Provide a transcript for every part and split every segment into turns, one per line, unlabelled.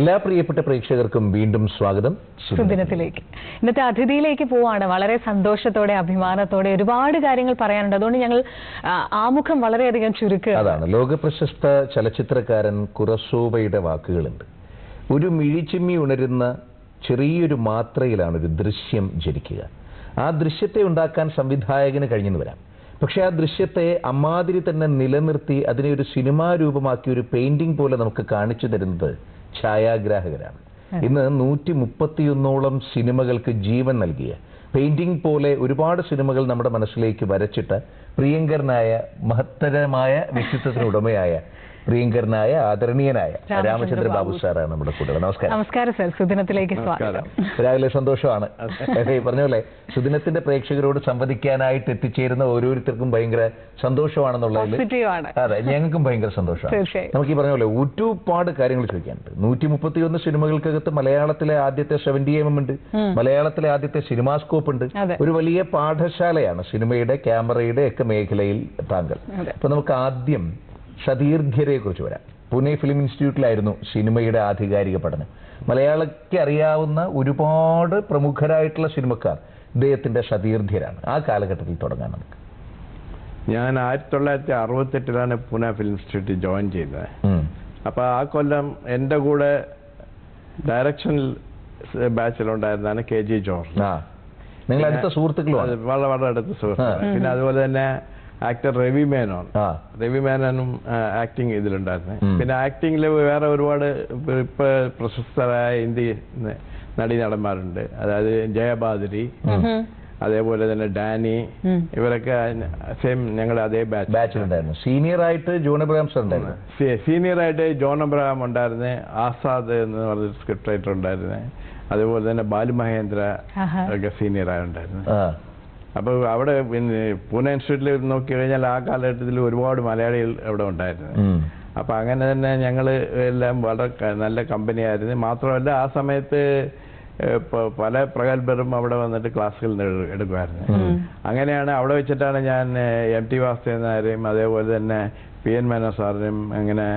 എല്ലാ പ്രിയപ്പെട്ട പ്രേക്ഷകർക്കും വീണ്ടും സ്വാഗതം
സുദിനത്തിലേക്ക് ഇന്നത്തെ അതിഥിയിലേക്ക് പോവാണ് വളരെ സന്തോഷത്തോടെ അഭിമാനത്തോടെ ഒരുപാട് കാര്യങ്ങൾ പറയാനുണ്ട് അതുകൊണ്ട് ഞങ്ങൾ ആ, ആമുഖം വളരെയധികം ചുരുക്കുക
അതാണ് ലോകപ്രശസ്ത ചലച്ചിത്രകാരൻ കുറസോവയുടെ വാക്കുകളുണ്ട് ഒരു മിഴിച്ചിമ്മി ഉണരുന്ന ചെറിയൊരു മാത്രയിലാണ് ഒരു ദൃശ്യം ജനിക്കുക ആ ദൃശ്യത്തെ ഉണ്ടാക്കാൻ സംവിധായകന് കഴിഞ്ഞെന്ന് വരാം പക്ഷെ ആ ദൃശ്യത്തെ അമ്മാതിരി തന്നെ നിലനിർത്തി അതിനെ ഒരു സിനിമാ രൂപമാക്കി ഒരു പെയിന്റിംഗ് പോലെ നമുക്ക് കാണിച്ചു തരുന്നത് ഛായാഗ്രാഹകരാണ് ഇന്ന് നൂറ്റി മുപ്പത്തിയൊന്നോളം സിനിമകൾക്ക് ജീവൻ നൽകിയ പെയിന്റിംഗ് പോലെ ഒരുപാട് സിനിമകൾ നമ്മുടെ മനസ്സിലേക്ക് വരച്ചിട്ട പ്രിയങ്കരനായ മഹത്തരമായ വ്യക്തിത്വത്തിന് ഉടമയായ പ്രിയങ്കരനായ ആദരണീയനായ രാമചന്ദ്ര ബാബു സാറാണ് നമ്മുടെ കൂടെ നമസ്കാരം
നമസ്കാരം സർ സുദിനത്തിലേക്ക് സ്വാഗതം
രാവിലെ സന്തോഷമാണ് അതെ, ഈ പറഞ്ഞ പോലെ സുദിനത്തിന്റെ പ്രേക്ഷകരോട് സംവദിക്കാനായിട്ട് എത്തിച്ചേരുന്ന ഓരോരുത്തർക്കും ഭയങ്കര സന്തോഷമാണെന്നുള്ളതിൽ
പോസിറ്റീവ് ആണ്
അതെ ഞങ്ങൾക്കും ഭയങ്കര സന്തോഷമാണ്
തീർച്ചയായും.
നമുക്ക് ഈ പറഞ്ഞ പോലെ ഒരുപാട് കാര്യങ്ങൾ ചോദിക്കാനുണ്ട് നൂറ്റി മുപ്പത്തിയൊന്ന് സിനിമകൾക്കകത്ത് മലയാളത്തിലെ ആദ്യത്തെ സെവന്റി എം എം ഉണ്ട് മലയാളത്തിലെ ആദ്യത്തെ സിനിമാസ്കോപ്പ് ഉണ്ട്
അതെ.
ഒരു വലിയ പാഠശാലയാണ് സിനിമയുടെ ക്യാമറയുടെ ഒക്കെ മേഖലയിൽ താങ്കൾ
അതെ.
അപ്പൊ നമുക്ക് ആദ്യം സതീർഘ്യരെ കുറിച്ച് വരാം പൂനെ ഫിലിം ഇൻസ്റ്റിറ്റ്യൂട്ടിലായിരുന്നു സിനിമയുടെ ആധികാരിക പഠനം മലയാളയ്ക്ക് അറിയാവുന്ന ഒരുപാട് പ്രമുഖരായിട്ടുള്ള സിനിമക്കാർ ഇദ്ദേഹത്തിന്റെ സതീർഘ്യരാണ് ആ കാലഘട്ടത്തിൽ തുടങ്ങാൻ നമുക്ക്
ഞാൻ ആയിരത്തി തൊള്ളായിരത്തി അറുപത്തെട്ടിലാണ് പൂനെ ഫിലിം ഇൻസ്റ്റിറ്റ്യൂട്ടിൽ ജോയിൻ ചെയ്തത്
ഉം.
അപ്പോൾ ആ കൊല്ലം എൻ്റെ കൂടെ ഡയറക്ഷൻ ബാച്ചിലുണ്ടായിരുന്നതാണ് കെ ജി ജോർജ്
ആ നിങ്ങൾ അടുത്ത
അത്
സുഹൃത്തുക്കളുമാണ്
വളരെ വളരെ അടുത്ത സുഹൃത്താണ് പിന്നെ അതുപോലെ തന്നെ ആക്ടർ രവി മേനോൻ
ആ
രവി മേനോനും ആക്ടിങ് ഇതിലുണ്ടായിരുന്നു
ഉം.
പിന്നെ ആക്ടിങ്ങിൽ വേറെ ഒരുപാട് ഇപ്പൊ- ഇപ്പൊ പ്രശസ്തരായ ഹിന്ദി ന- നടീനടന്മാരുണ്ട് അതായത് ജയബാദരി അതേപോലെ തന്നെ ഡാനി
ഉം.
ഇവരൊക്കെ സെയിം ഞങ്ങളുടെ അതേ ബാച്ച്
ബാച്ചിലുണ്ടായിരുന്നു സീനിയർ ആയിട്ട് ജോൺ എബ്രഹാം സർ ഉണ്ടായിരുന്നു
സീനിയർ ആയിട്ട് ജോൺ അബ്രഹാം ഉണ്ടായിരുന്നു ആസാദ് എന്ന് പറഞ്ഞ സ്ക്രിപ്റ്റ് റൈറ്റർ ഉണ്ടായിരുന്നു അതുപോലെ തന്നെ ബാലു മഹേന്ദ്ര
ആഹാ.
ഒക്കെ സീനിയർ ആയിട്ടുണ്ടായിരുന്നു
ആ
അപ്പോൾ അവിടെ പിന്നെ പൂനെ ഇൻസ്റ്റിറ്റ്യൂട്ടിൽ നോക്കി കഴിഞ്ഞാൽ ആ കാലഘട്ടത്തിൽ ഒരുപാട് മലയാളികൾ അവിടെ ഉണ്ടായിരുന്നു
ഉം.
അപ്പൊ അങ്ങനെ തന്നെ ഞങ്ങൾ എല്ലാം വളരെ ക- നല്ല കമ്പനിയായിരുന്നു മാത്രമല്ല ആ സമയത്ത് ഏഹ്, പ- പല പ്രഗത്ഭരും അവിടെ വന്നിട്ട് ക്ലാസ്സുകൾ നെ- എടുക്കുമായിരുന്നു അങ്ങനെയാണ് അവിടെ വെച്ചിട്ടാണ് ഞാൻ എം ടി വാസുദേവൻ നായരെയും അതേപോലെ തന്നെ പി എൻ മേനോ സാറിനും അങ്ങനെ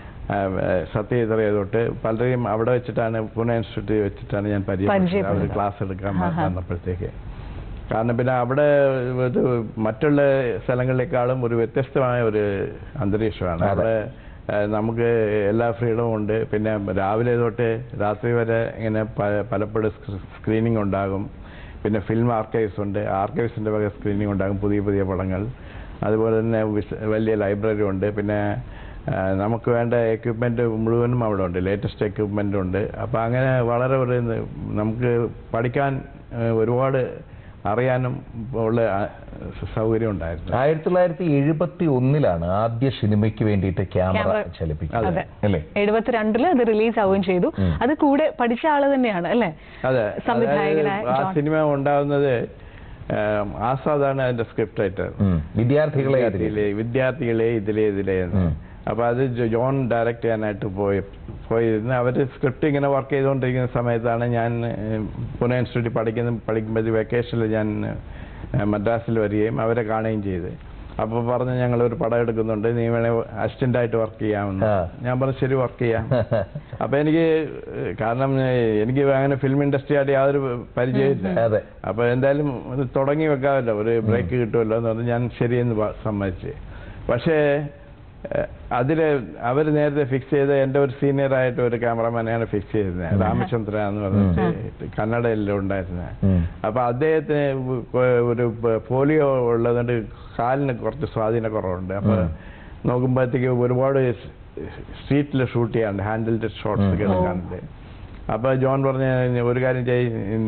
സത്യജിത്ര തൊട്ട് പലരെയും അവിടെ വെച്ചിട്ടാണ് പൂനെ ഇൻസ്റ്റിറ്റ്യൂട്ടിൽ വെച്ചിട്ടാണ് ഞാൻ പരിചയപ്പെട്ടത് അവർ
പരിചയപ്പെട്ടത്.
ക്ലാസ് എടുക്കാൻ
ആഹാ.
വന്നപ്പോഴത്തേക്ക് കാരണം പിന്നെ അവിടെ ഇത് മറ്റുള്ള സ്ഥലങ്ങളെക്കാളും ഒരു വ്യത്യസ്തമായ ഒരു അന്തരീക്ഷമാണ്
അതെ.
അവിടെ ഏഹ്, നമുക്ക് എല്ലാ ഫ്രീഡവും ഉണ്ട് പിന്നെ രാവിലെ തൊട്ട് രാത്രി വരെ ഇങ്ങനെ പ- പലപ്പോഴും സ്ക്രീനിങ് ഉണ്ടാകും പിന്നെ ഫിലിം ആർക്കൈവ്സ് ഉണ്ട് ആർക്കൈവ്സിൻ്റെ വക സ്ക്രീനിങ് ഉണ്ടാകും പുതിയ പുതിയ പടങ്ങൾ അതുപോലെ തന്നെ വിശ- വലിയ ലൈബ്രറി ഉണ്ട് പിന്നെ ആ, നമുക്ക് വേണ്ട എക്യുപ്മെന്റ് മുഴുവനും അവിടെ ഉണ്ട് ലേറ്റസ്റ്റ് എക്യുപ്മെന്റ് ഉണ്ട് അപ്പോൾ അങ്ങനെ വളരെ ഒരു ഇത് നമുക്ക് പഠിക്കാൻ ആ, ഒരുപാട് അറിയാനും ഉള്ള ആ, സൗകര്യം ഉണ്ടായിരുന്നു
ആയിരത്തി തൊള്ളായിരത്തി എഴുപത്തി ഒന്നിലാണ് ആദ്യ സിനിമയ്ക്ക് വേണ്ടിയിട്ട് ക്യാമറ
ക്യാമറ.
ചലിപ്പിക്കുന്നത്
അതെ.
അല്ലേ
എഴുപത്തിരണ്ടില് അത് റിലീസ് ആവുകയും ചെയ്തു
ഉം.
അത് കൂടെ പഠിച്ച ആള് തന്നെയാണ് അല്ലേ
അതെ
സംവിധായകനായ
അതായത് ആ
ജോൺ.
സിനിമ ഉണ്ടാവുന്നത് ആ, ആസാദാണ് അതിന്റെ സ്ക്രിപ്റ്റ് റൈറ്റർ
ഉം. വിദ്യാർത്ഥികളെ അതിൽ
വിദ്യാർത്ഥികളെ വിദ്യാർത്ഥികളെ ഇതിലെ ഇതിലെ എന്ന്
ഉം.
അപ്പൊ അത് ജോ- ജോൺ ഡയറക്റ്റ് ചെയ്യാനായിട്ട് പോയി പോയിരുന്നു അവര് സ്ക്രിപ്റ്റ് ഇങ്ങനെ വർക്ക് ചെയ്തുകൊണ്ടിരിക്കുന്ന സമയത്താണ് ഞാൻ ഏഹ്, പൂനെ ഇൻസ്റ്റിറ്റ്യൂട്ടിൽ പഠിക്കുന്ന പഠിക്കുമ്പോൾ വെക്കേഷനിൽ ഞാൻ ഏഹ്, മദ്രാസിൽ വരികയും അവരെ കാണുകയും ചെയ്ത് അപ്പോൾ പറഞ്ഞ് ഞങ്ങൾ ഒരു പടം എടുക്കുന്നുണ്ട് നീ വേണേ അസിസ്റ്റന്റ് ആയിട്ട് വർക്ക് ചെയ്യാമെന്ന്
ആ.
ഞാൻ പറഞ്ഞു ശരി വർക്ക് ചെയ്യാം അപ്പൊ എനിക്ക് ഏഹ്, കാരണം ഏഹ്, എനിക്ക് അങ്ങനെ ഫിലിം ഇൻഡസ്ട്രി ആയിട്ട് യാതൊരു പരിചയമില്ല
അതെ
അപ്പൊ എന്തായാലും ഇത് തുടങ്ങി വെക്കാമല്ലോ ഒരു ബ്രേക്ക് കിട്ടുമല്ലോ എന്ന് പറഞ്ഞ് ഞാൻ ശരിയെന്ന് പ- സമ്മതിച്ച് പക്ഷേ ഏഹ്, അതില് അവർ നേരത്തെ ഫിക്സ് ചെയ്ത എൻ്റെ ഒരു സീനിയർ ആയിട്ട് ഒരു ക്യാമറമാനെയാണ് ഫിക്സ് ചെയ്തത് രാമചന്ദ്ര എന്ന് പറഞ്ഞിട്ട് കന്നഡയിൽ ഉണ്ടായിരുന്നത്
ഉം.
അപ്പൊ അദ്ദേഹത്തിന് കൊ- ഒരു പ- പോളിയോ ഉള്ളതുകൊണ്ട് കാലിന് കുറച്ച് സ്വാധീനക്കുറവുണ്ട് അപ്പൊ നോക്കുമ്പോഴത്തേക്ക് ഒരുപാട് സ്ട്രീറ്റിൽ ഷൂട്ട് ചെയ്യാറുണ്ട് ഹാൻഡിൽഡ് ഷോട്ട്സ് ഒക്കെ എടുക്കാറുണ്ട് അപ്പൊ ജോൺ പറഞ്ഞ ഒരു കാര്യം ചെയ്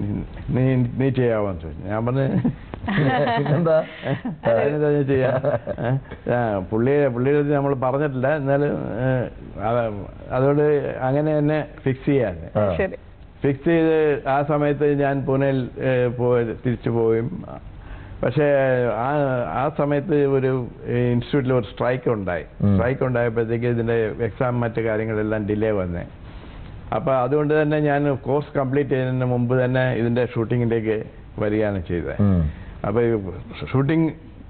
നീ നീ ചെയ്യാമോന്ന് ചോദിച്ചു ഞാൻ പറഞ്ഞു
പിന്നെന്താ
അതിനെന്താ ഞാൻ ചെയ്യാം ഏ? ആ, പുള്ളിയെ പുള്ളിയുടെ അടുത്ത് നമ്മൾ പറഞ്ഞിട്ടില്ല എന്നാലും ഏ, അത് അതുകൊണ്ട് അങ്ങനെ തന്നെ ഫിക്സ് ചെയ്യാൻ
ആ.
ശരി
ഫിക്സ് ചെയ്ത് ആ സമയത്ത് ഞാൻ പൂനെയിൽ ഏഹ്, പോയി തിരിച്ചു പോയും പക്ഷേ ആ ആ സമയത്ത് ഒരു ഇൻസ്റ്റിറ്റ്യൂട്ടിൽ ഒരു സ്ട്രൈക്ക് ഉണ്ടായി
ഉം.
സ്ട്രൈക്ക് ഉണ്ടായപ്പോഴത്തേക്ക് ഇതിന്റെ എക്സാം മറ്റു കാര്യങ്ങളെല്ലാം ഡിലേ വന്നേ അപ്പൊ അതുകൊണ്ട് തന്നെ ഞാൻ കോഴ്സ് കംപ്ലീറ്റ് ചെയ്യുന്നതിന് മുമ്പ് തന്നെ ഇതിന്റെ ഷൂട്ടിങ്ങിലേക്ക് വരികയാണ് ചെയ്തത്
ഉം.
അപ്പൊ ഷൂട്ടിംഗ്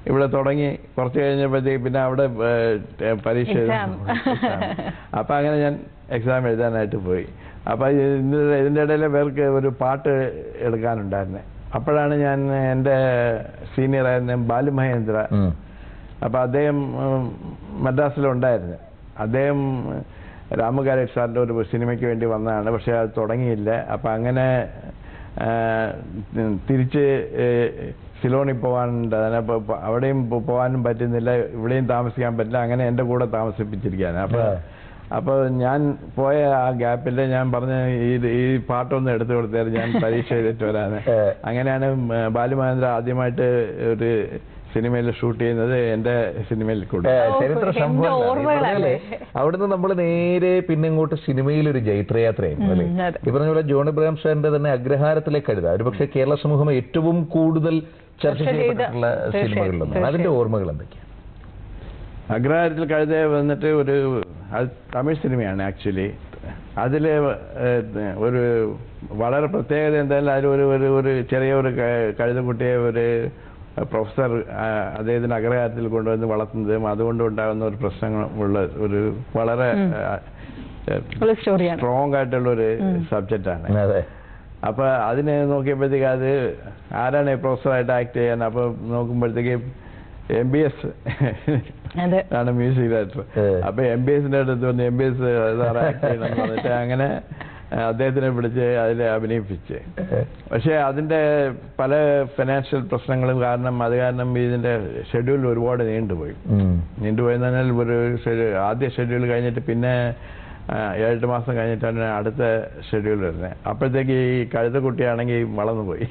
ഇവിടെ തുടങ്ങി കുറച്ച് കഴിഞ്ഞപ്പോഴത്തേക്ക് പിന്നെ അവിടെ ഏ, പരീക്ഷ
Exam.
അപ്പം അങ്ങനെ ഞാൻ എക്സാം എഴുതാനായിട്ട് പോയി അപ്പം ഇതിൻ്റെ ഇതിൻ്റെ ഇടയിൽ പേർക്ക് ഒരു പാട്ട് എടുക്കാനുണ്ടായിരുന്നെ അപ്പോഴാണ് ഞാൻ എൻ്റെ സീനിയറായിരുന്ന ബാലു മഹേന്ദ്ര
ഉം.
അപ്പോൾ അദ്ദേഹം ഉം, മദ്രാസിലുണ്ടായിരുന്നു അദ്ദേഹം രാമകാരേഷ് സാറിൻ്റെ ഒരു സിനിമയ്ക്ക് വേണ്ടി വന്നതാണ് പക്ഷേ അത് തുടങ്ങിയില്ല അപ്പം അങ്ങനെ ആ, ഉം, തിരിച്ച് ഏ, സിലോണിൽ പോകാനുണ്ട് അതിനപ്പോൾ അവിടെയും പോ- പോകാനും പറ്റുന്നില്ല ഇവിടെയും താമസിക്കാൻ പറ്റില്ല അങ്ങനെ എൻ്റെ കൂടെ താമസിപ്പിച്ചിരിക്കുകയാണ് അപ്പോൾ
ആ.
അപ്പോൾ ഞാൻ പോയ ആ ഗ്യാപ്പിൽ ഞാൻ പറഞ്ഞ ഈ ഈ പാട്ടൊന്ന് എടുത്തു കൊടുത്തേര് ഞാൻ പരീക്ഷ എഴുതിയിട്ട് വരാന്
ഏ.
അങ്ങനെയാണ് ഉം, ബാലുമഹേന്ദ്ര ആദ്യമായിട്ട് ഒരു സിനിമയിൽ ഷൂട്ട് ചെയ്യുന്നത് എൻ്റെ സിനിമയിൽ കൂടെ
ഏ,
ഓ,
ചരിത്ര
എന്റെ
സംഭവം
ഓർമ്മകളല്ലേ?
അവിടുന്ന് നമ്മൾ നേരെ പിന്നെ ഇങ്ങോട്ട് സിനിമയിൽ ഒരു ജൈത്രയാത്രയായിരുന്നു അല്ലേ
ഉം, അതെ.
ഈ പറഞ്ഞ പോലെ ജോൺ ഇബ്രാഹിം സാറിന്റെ തന്നെ അഗ്രഹാരത്തിലേക്ക് എഴുതാം ഒരു പക്ഷേ കേരള സമൂഹം ഏറ്റവും കൂടുതൽ ചർച്ച
ചർച്ച ചെയ്ത-
ചെയ്യപ്പെട്ടിട്ടുള്ള
തീർച്ചയായും,
സിനിമകളിലൊന്നും അതിന്റെ
തീർച്ചയായും.
ഓർമ്മകൾ എന്തൊക്കെയാണ്
അഗ്രഹാരത്തിൽ കഴുത വന്നിട്ട് ഒരു അത് തമിഴ് സിനിമയാണ് ആക്ച്വലി അതിൽ ഒരു വളരെ പ്രത്യേകത എന്തായാലും അതിൽ ഒരു ഒരു ഒരു ചെറിയ ഒരു ക- കഴുതക്കുട്ടിയെ ഒരു പ്രൊഫസർ ആ, അദ്ദേഹത്തിന് അഗ്രഹാരത്തിൽ കൊണ്ടുവന്ന് വളർത്തുന്നതും അതുകൊണ്ട് ഉണ്ടാകുന്ന ഒരു പ്രശ്നങ്ങളുള്ള ഒരു വളരെ
ഉള്ള സ്റ്റോറിയാണ്
സ്ട്രോങ് ആയിട്ടുള്ള ഒരു സബ്ജക്റ്റാണ്
അതെ
അപ്പൊ അതിനെ നോക്കിയപ്പോഴത്തേക്ക് അത് ആരാണ് പ്രൊഫസറായിട്ട് ആക്ട് ചെയ്യാൻ അപ്പൊ നോക്കുമ്പോഴത്തേക്ക് എം ബി എസ്
അതെ
ആണ് മ്യൂസിക് ഡയറക്ടർ
ഏ.
അപ്പൊ എം ബി എസിന്റെ അടുത്ത് വന്ന് എം ബി എസ് ആക്ട് ചെയ്യണം എന്ന് പറഞ്ഞിട്ട് അങ്ങനെ ആ, അദ്ദേഹത്തിനെ വിളിച്ച് അതിൽ അഭിനയിപ്പിച്ച് പക്ഷേ അതിന്റെ പല ഫിനാൻഷ്യൽ പ്രശ്നങ്ങളും കാരണം അത് കാരണം ഇതിന്റെ ഷെഡ്യൂൾ ഒരുപാട് നീണ്ടുപോയി
ഉം.
നീണ്ടുപോയെന്ന് പറഞ്ഞാൽ ഒരു ഷെഡ്യൂൾ ആദ്യ ഷെഡ്യൂൾ കഴിഞ്ഞിട്ട് പിന്നെ ആ, ഏഴെട്ട് മാസം കഴിഞ്ഞിട്ടാണ് അടുത്ത ഷെഡ്യൂൾ വരുന്നത് അപ്പോഴത്തേക്ക് ഈ കഴുതക്കുട്ടിയാണെങ്കിൽ വളർന്നുപോയി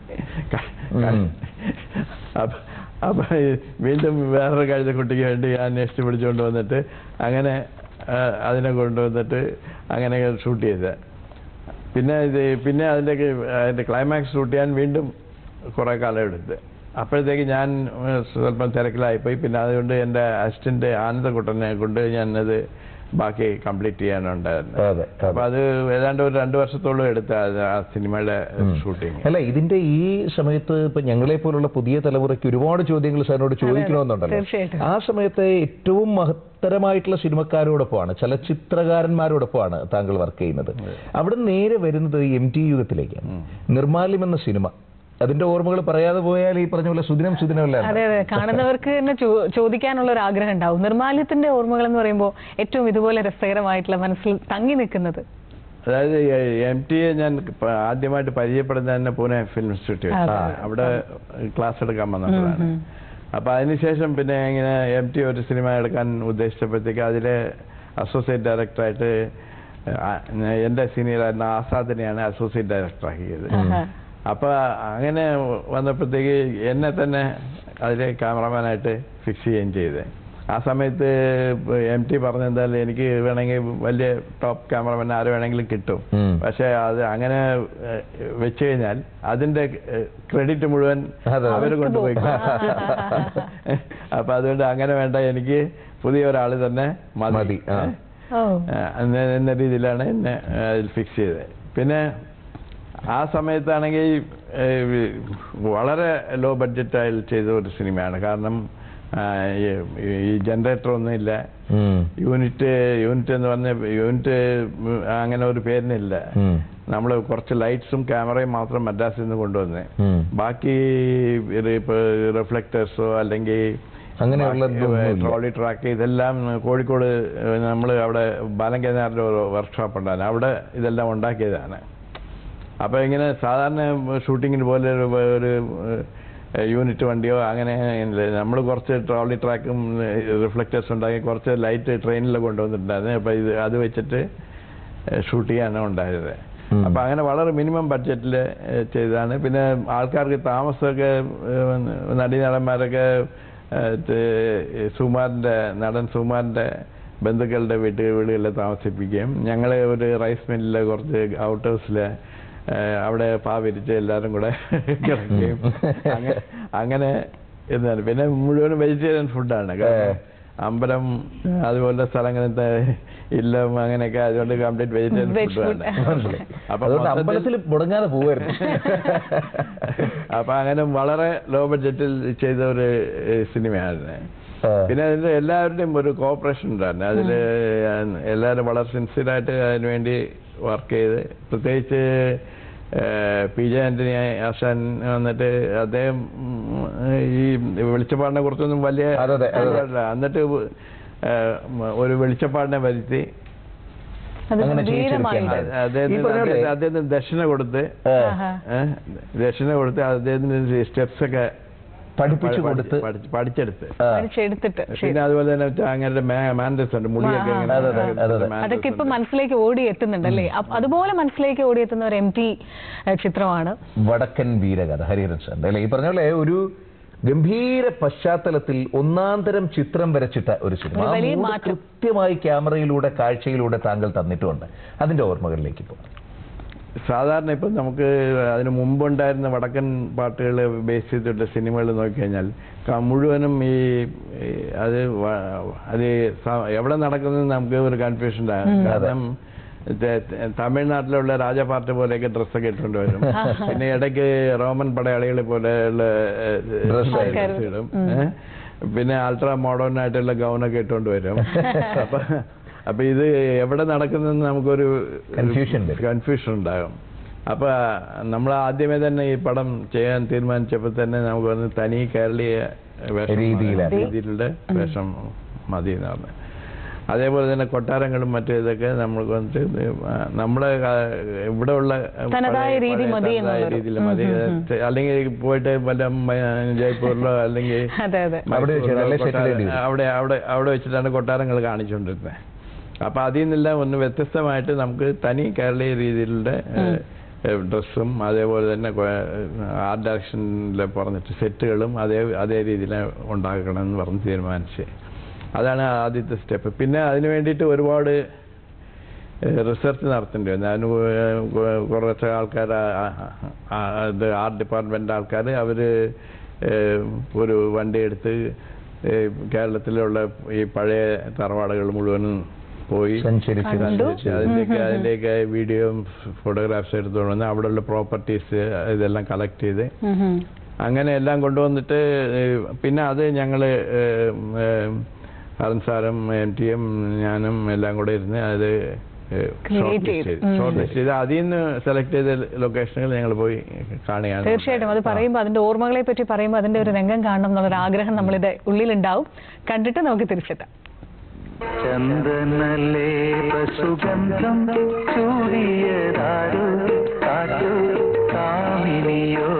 ഉം.
അപ്പൊ അപ്പൊ ഈ വീണ്ടും വേറൊരു കഴുതക്കുട്ടിക്ക് വേണ്ടി ഞാൻ നെക്സ്റ്റ് പിടിച്ചുകൊണ്ട് വന്നിട്ട് അങ്ങനെ ആ, അതിനെ കൊണ്ടുവന്നിട്ട് അങ്ങനെ ഷൂട്ട് ചെയ്തത് പിന്നെ ഇത് പിന്നെ അതിൻ്റെ അതിൻ്റെ ക്ലൈമാക്സ് ഷൂട്ട് ചെയ്യാൻ വീണ്ടും കുറേ കാലം എടുത്ത് അപ്പോഴത്തേക്ക് ഞാൻ ഏഹ്, സ്വല്പം തിരക്കിലായിപ്പോയി പിന്നെ അതുകൊണ്ട് എൻ്റെ അസിസ്റ്റന്റ് ആനന്ദക്കുട്ടനെ കൊണ്ട് ഞാനത് ബാക്കി കംപ്ലീറ്റ് ചെയ്യാനുണ്ടായിരുന്നു
അതെ
അപ്പൊ
അതെ
അത് ഏതാണ്ട് ഒരു രണ്ട് വർഷത്തോളം എടുത്ത അത് ആ സിനിമയുടെ ഷൂട്ടിങ്
അല്ല ഇതിന്റെ ഈ സമയത്ത് ഇപ്പൊ ഞങ്ങളെ പോലുള്ള പുതിയ തലമുറയ്ക്ക് ഒരുപാട് ചോദ്യങ്ങൾ സാറിനോട് ചോദിക്കണമെന്നുണ്ടല്ലോ
തീർച്ചയായിട്ടും.
ആ സമയത്ത് ഏറ്റവും മഹത്തരമായിട്ടുള്ള സിനിമക്കാരോടൊപ്പമാണ് ചലച്ചിത്രകാരന്മാരോടൊപ്പമാണ് താങ്കൾ വർക്ക് ചെയ്യുന്നത് അവിടെ നേരെ വരുന്നത് എം ടി യുഗത്തിലേക്കാണ് നിർമാല്യം എന്ന സിനിമ അതിന്റെ ഓർമ്മകൾ പറയാതെ പോയാൽ ഈ പറഞ്ഞ പോലെ സുദിനം സുദിനമല്ല
അതെ അതെ കാണുന്നവർക്ക് തന്നെ ചോ- ചോദിക്കാനുള്ള ഒരു ആഗ്രഹം ഉണ്ടാവും നിർമാല്യത്തിന്റെ ഓർമ്മകൾ എന്ന് പറയുമ്പോൾ ഏറ്റവും ഇതുപോലെ രസകരമായിട്ടുള്ള മനസ്സിൽ തങ്ങി നിൽക്കുന്നത്
അതായത് എം ടി എ ഞാൻ പ- ആദ്യമായിട്ട് പരിചയപ്പെടുന്നത് തന്നെ പൂനെ ഫിലിം ഇൻസ്റ്റിറ്റ്യൂട്ട്
അതെ.
അവിടെ ക്ലാസ് എടുക്കാൻ വന്നപ്പോഴാണ് അപ്പൊ അതിനുശേഷം പിന്നെ ഇങ്ങനെ എം ടി ഒരു സിനിമ എടുക്കാൻ ഉദ്ദേശിച്ചപ്പോഴത്തേക്ക് അതിലെ അസോസിയേറ്റ് ഡയറക്ടറായിട്ട് ആ- എൻ്റെ സീനിയറായിരുന്ന ആസാദിനെയാണ് അസോസിയേറ്റ് ഡയറക്ടർ ആക്കിയത്
ആഹാ.
അപ്പൊ അങ്ങനെ വന്നപ്പോഴത്തേക്ക് എന്നെ തന്നെ അതിലെ ക്യാമറമാനായിട്ട് ഫിക്സ് ചെയ്യുകയും ചെയ്തത് ആ സമയത്ത് എം ടി പറഞ്ഞ എന്തായാലും എനിക്ക് വേണമെങ്കിൽ വലിയ ടോപ്പ് ക്യാമറമാൻ ആര് വേണമെങ്കിലും കിട്ടും
ഉം.
പക്ഷെ അത് അങ്ങനെ ഏഹ്, വെച്ച് കഴിഞ്ഞാൽ അതിന്റെ ക്രെഡിറ്റ് മുഴുവൻ
അതെ.
അവർ കൊണ്ടുപോയി
അവർക്ക്
അപ്പൊ അതുകൊണ്ട് അങ്ങനെ വേണ്ട എനിക്ക് പുതിയ ഒരാൾ തന്നെ
മതി,
മതി
ആ.
ഓ
ആ, എന്ന എന്ന രീതിയിലാണ് എന്നെ ആ, അതിൽ ഫിക്സ് ചെയ്തത് പിന്നെ ആ സമയത്താണെങ്കിൽ ഏഹ്, വളരെ ലോ ബഡ്ജറ്റായി ചെയ്ത ഒരു സിനിമയാണ് കാരണം ആ, ഈ- ഈ ജനറേറ്റർ ഒന്നുമില്ല
ഉം.
യൂണിറ്റ് യൂണിറ്റ് എന്ന് പറഞ്ഞ യൂണിറ്റ് അങ്ങനെ ഒരു പേരിനില്ല
ഉം.
നമ്മൾ കുറച്ച് ലൈറ്റ്സും ക്യാമറയും മാത്രം മദ്രാസിൽ നിന്ന് കൊണ്ടുവന്നേ
ഉം.
ബാക്കി റിഫ്ലക്ടേഴ്സോ അല്ലെങ്കിൽ
അങ്ങനെയുള്ളതൊന്നുമില്ല.
ട്രോളി ട്രാക്ക് ഇതെല്ലാം കോഴിക്കോട് നമ്മൾ അവിടെ ബാലങ്കേനാറിന്റെ ഒരു വർക്ക്ഷോപ്പ് ഉണ്ടായിരുന്നു അവിടെ ഇതെല്ലാം ഉണ്ടാക്കിയതാണ് അപ്പൊ ഇങ്ങനെ സാധാരണ ഷൂട്ടിങ്ങിന് പോലെ ഒരു ഒരു യൂണിറ്റ് വണ്ടിയോ അങ്ങനെ നമ്മൾ കുറച്ച് ട്രോളി ട്രാക്കും റിഫ്ലക്ടേഴ്സ് ഉണ്ടാക്കി കുറച്ച് ലൈറ്റ് ട്രെയിനിൽ കൊണ്ടുവന്നിട്ടുണ്ടായിരുന്നു അപ്പൊ ഇത് അത് വെച്ചിട്ട് ഷൂട്ട് ചെയ്യാനാണ് ഉണ്ടായത്
ഉം.
അപ്പൊ അങ്ങനെ വളരെ മിനിമം ബഡ്ജറ്റിൽ ചെയ്തതാണ് പിന്നെ ആൾക്കാർക്ക് താമസമൊക്കെ ഏഹ്, നടീനടന്മാരൊക്കെ ഏഹ്, ത്- സുമാറിന്റെ നടൻ സുമാറിന്റെ ബന്ധുക്കളുടെ വീട്ട് വീടുകളിൽ താമസിപ്പിക്കുകയും ഞങ്ങൾ ഒരു റൈസ് മില്ലിലെ കുറച്ച് ഔട്ട് ഹൗസിൽ അവിടെ പാവിരിച്ച് എല്ലാവരും കൂടെ കിടക്കുകയും അങ്ങനെ അങ്ങനെ ഇരുന്നാണ് പിന്നെ മുഴുവനും വെജിറ്റേറിയൻ ഫുഡാണ് കാരണം അമ്പലം അതുപോലുള്ള സ്ഥലങ്ങളിൽ ഇല്ലം അങ്ങനെയൊക്കെ അതുകൊണ്ട് complete vegetarian
Veg
food
food.
മനസ്സിലായി.
അപ്പൊ
അതുകൊണ്ട്
മൊത്തത്തിൽ-
അമ്പലത്തിൽ മുടങ്ങാതെ പോവായിരുന്നു
അപ്പൊ അങ്ങനെ വളരെ ലോ ബഡ്ജറ്റിൽ ചെയ്ത ഒരു ഏഹ്, സിനിമയായിരുന്നു
ആ.
പിന്നെ അതിന്റെ എല്ലാവരുടെയും ഒരു കോപ്പറേഷൻ ഉണ്ടായിരുന്നു അതിൽ എല്ലാവരും വളരെ സിൻസിയറായിട്ട് അതിനുവേണ്ടി വർക്ക് ചെയ്ത് പ്രത്യേകിച്ച് ഏഹ്, പി ജെ ആന്റണി ആശാൻ വന്നിട്ട് അദ്ദേഹം ഉം, ഈ വെളിച്ചപ്പാടിനെ കുറിച്ചൊന്നും വലിയ
അതെ, അതെ, അതെ.
അറിവില്ല. എന്നിട്ട് ഏഹ്, ഒരു വെളിച്ചപ്പാടിനെ വരുത്തി
അത്
അങ്ങനെ
ഗംഭീരമായി
ചെയ്യിച്ചെടുക്കേണ്ടത്. ഈ
അദ്ദേഹത്തിന്
പറഞ്ഞ പോലെ-
അദ്ദേഹത്തിന് അദ്ദേഹത്തിന് ദക്ഷിണ കൊടുത്ത്
ആ.
ആഹാ.
ഏഹ്, ദക്ഷിണ കൊടുത്ത് അദ്ദേഹത്തിന് സ്റ്റെപ്സ് ഒക്കെ
പഠിപ്പിച്ചു
പഠി-
കൊടുത്ത്
പഠിച്ച്- പഠിച്ചെടുത്ത്
ആ.
പഠിച്ചെടുത്തിട്ട് ശരി.
പിന്നെ അതുപോലെ തന്നെ വെച്ചാൽ അങ്ങനെ മാൻഡസ് ഉണ്ട് മുടിയൊക്കെ
ആ,
ഇങ്ങനെ
അതെ, അതെ, അതെ, അതെ.
mantis
അതൊക്കെ ഇപ്പൊ
ഉണ്ട്.
മനസ്സിലേക്ക് ഓടി എത്തുന്നുണ്ടല്ലേ അപ്പ- അതുപോലെ മനസ്സിലേക്ക് ഓടി എത്തുന്ന ഒരു എം ടി ചിത്രമാണ്
വടക്കൻ വീരകഥ ഹരിഹരൻ സാറിന്റെ അല്ലെ ഈ പറഞ്ഞ പോലെ ഒരു ഗംഭീര പശ്ചാത്തലത്തിൽ ഒന്നാം തരം ചിത്രം വരച്ചിട്ട ഒരു സിനിമ
ഒരു
ആ
വലിയ
മൂഡ്
മാറ്റം.
കൃത്യമായി ക്യാമറയിലൂടെ കാഴ്ചയിലൂടെ താങ്കൾ തന്നിട്ടുമുണ്ട് അതിന്റെ ഓർമ്മകളിലേക്ക് പോകാം
സാധാരണ ഇപ്പം നമുക്ക് അതിന് മുമ്പുണ്ടായിരുന്ന വടക്കൻ പാട്ടുകൾ ബേസ് ചെയ്തിട്ടുള്ള സിനിമകൾ നോക്കിക്കഴിഞ്ഞാൽ ക- മുഴുവനും ഈ ഈ അത് വ- അത് സ- എവിടെ നടക്കുന്നത് നമുക്ക് ഒരു കൺഫ്യൂഷൻ ഉണ്ടാകും കാരണം ത- ത- തമിഴ്നാട്ടിലുള്ള രാജപാർട്ടി പോലെയൊക്കെ ഡ്രസ്സൊക്കെ ഇട്ടുകൊണ്ട് വരും പിന്നെ ഇടയ്ക്ക് റോമൻ പടയാളികളെ പോലെയുള്ള
Dress
ആയിരിക്കും.
ഡ്രസ് ഇടും ഏ? പിന്നെ അൾട്രാ മോഡേൺ ആയിട്ടുള്ള ഗൗണൊക്കെ ഇട്ടുകൊണ്ട് വരും അപ്പൊ അപ്പൊ ഇത് എവിടെ നടക്കുന്നെന്ന് നമുക്കൊരു
Confusion വരും.
കൺഫ്യൂഷൻ ഉണ്ടാകും അപ്പൊ നമ്മൾ ആദ്യമേ തന്നെ ഈ പടം ചെയ്യാൻ തീരുമാനിച്ചപ്പോൾ തന്നെ നമുക്ക് വന്ന് തനി കേരളീയ വേഷം
രീതിയിലാണ്.
രീതിയിലുള്ള വേഷം മതി എന്ന് പറഞ്ഞു അതേപോലെ തന്നെ കൊട്ടാരങ്ങളും മറ്റു ഇതൊക്കെ നമ്മൾക്ക് വന്നിട്ട് ഇത് നമ്മുടെ കാ- ഇവിടെ ഉള്ള
തനതായ
പഴയ-
രീതി
പഴയ
മതി
തനതായ
എന്നുള്ളൊരു.
രീതിയിൽ മതി അല്ലെങ്കിൽ പോയിട്ട് വല്ല മ- ജയ്പൂരിലോ അല്ലെങ്കിൽ
അതെ അതെ
അവിടെ വെച്ച്
മൈസൂരിലോ
നല്ല settle
കൊട്ടാര-
ചെയ്യേണ്ടി വരും.
അവിടെ അവിടെ അവിടെ വെച്ചിട്ടാണ് കൊട്ടാരങ്ങൾ കാണിച്ചുകൊണ്ടിരുന്നത് അപ്പൊ അതിൽ നിന്നെല്ലാം ഒന്ന് വ്യത്യസ്തമായിട്ട് നമുക്ക് തനി കേരളീയ രീതിയിലുള്ള ഡ്രസ്സും അതേപോലെ തന്നെ ആർട്ട് ഡയറക്ഷനിൽ പറഞ്ഞിട്ട് സെറ്റുകളും അതേ അതേ രീതിയിൽ ഉണ്ടാക്കണം എന്ന് പറഞ്ഞ് തീരുമാനിച്ച് അതാണ് ആദ്യത്തെ സ്റ്റെപ്പ് പിന്നെ അതിന് വേണ്ടിയിട്ട് ഒരുപാട് റിസർച്ച് നടത്തേണ്ടി വന്നു അതിന് കു- കുറച്ച് ആൾക്കാർ ഇത് ആർട്ട് ഡിപ്പാർട്ട്മെൻ്റ് ആൾക്കാർ അവർ ഒരു വണ്ടി എടുത്ത് ഏഹ് കേരളത്തിലുള്ള ഈ പഴയ തറവാടുകൾ മുഴുവനും പോയി
സഞ്ചരിച്ച്
കണ്ടു.
സഞ്ചരിച്ച്
അതിൻ്റെയൊക്കെ അതിൻ്റെയൊക്കെ വീഡിയോയും ഫോട്ടോഗ്രാഫ്സ് എടുത്തുകൊണ്ട് വന്ന് അവിടെയുള്ള പ്രോപ്പർട്ടീസ് ഇതെല്ലാം കളക്ട് ചെയ്ത്
ഉം ഉം.
അങ്ങനെ എല്ലാം കൊണ്ടുവന്നിട്ട് ഏഹ്, പിന്നെ അത് ഞങ്ങൾ അരുൺ സാറും എം ടിയും ഞാനും എല്ലാം കൂടെ ഇരുന്ന് അത്
Create ചെയ്തു.
ഷോർട്ട് ലിസ്റ്റ് ചെയ്ത് അതിൽ നിന്ന് സെലക്ട് ചെയ്ത ലൊക്കേഷനുകൾ ഞങ്ങൾ പോയി കാണുകയാണ്
തീർച്ചയായിട്ടും അത് പറയുമ്പോൾ അതിന്റെ ഓർമ്മകളെ പറ്റി പറയുമ്പോൾ അതിന്റെ ഒരു രംഗം കാണണം എന്നുള്ളൊരു ആഗ്രഹം നമ്മളിത് ഉള്ളിലുണ്ടാവും കണ്ടിട്ട് നമുക്ക് തിരിച്ചെത്താം
ചന്ദനലേപസുഗന്ധം ചൂടിയതാരോ കാറ്റു കാമിനിയോ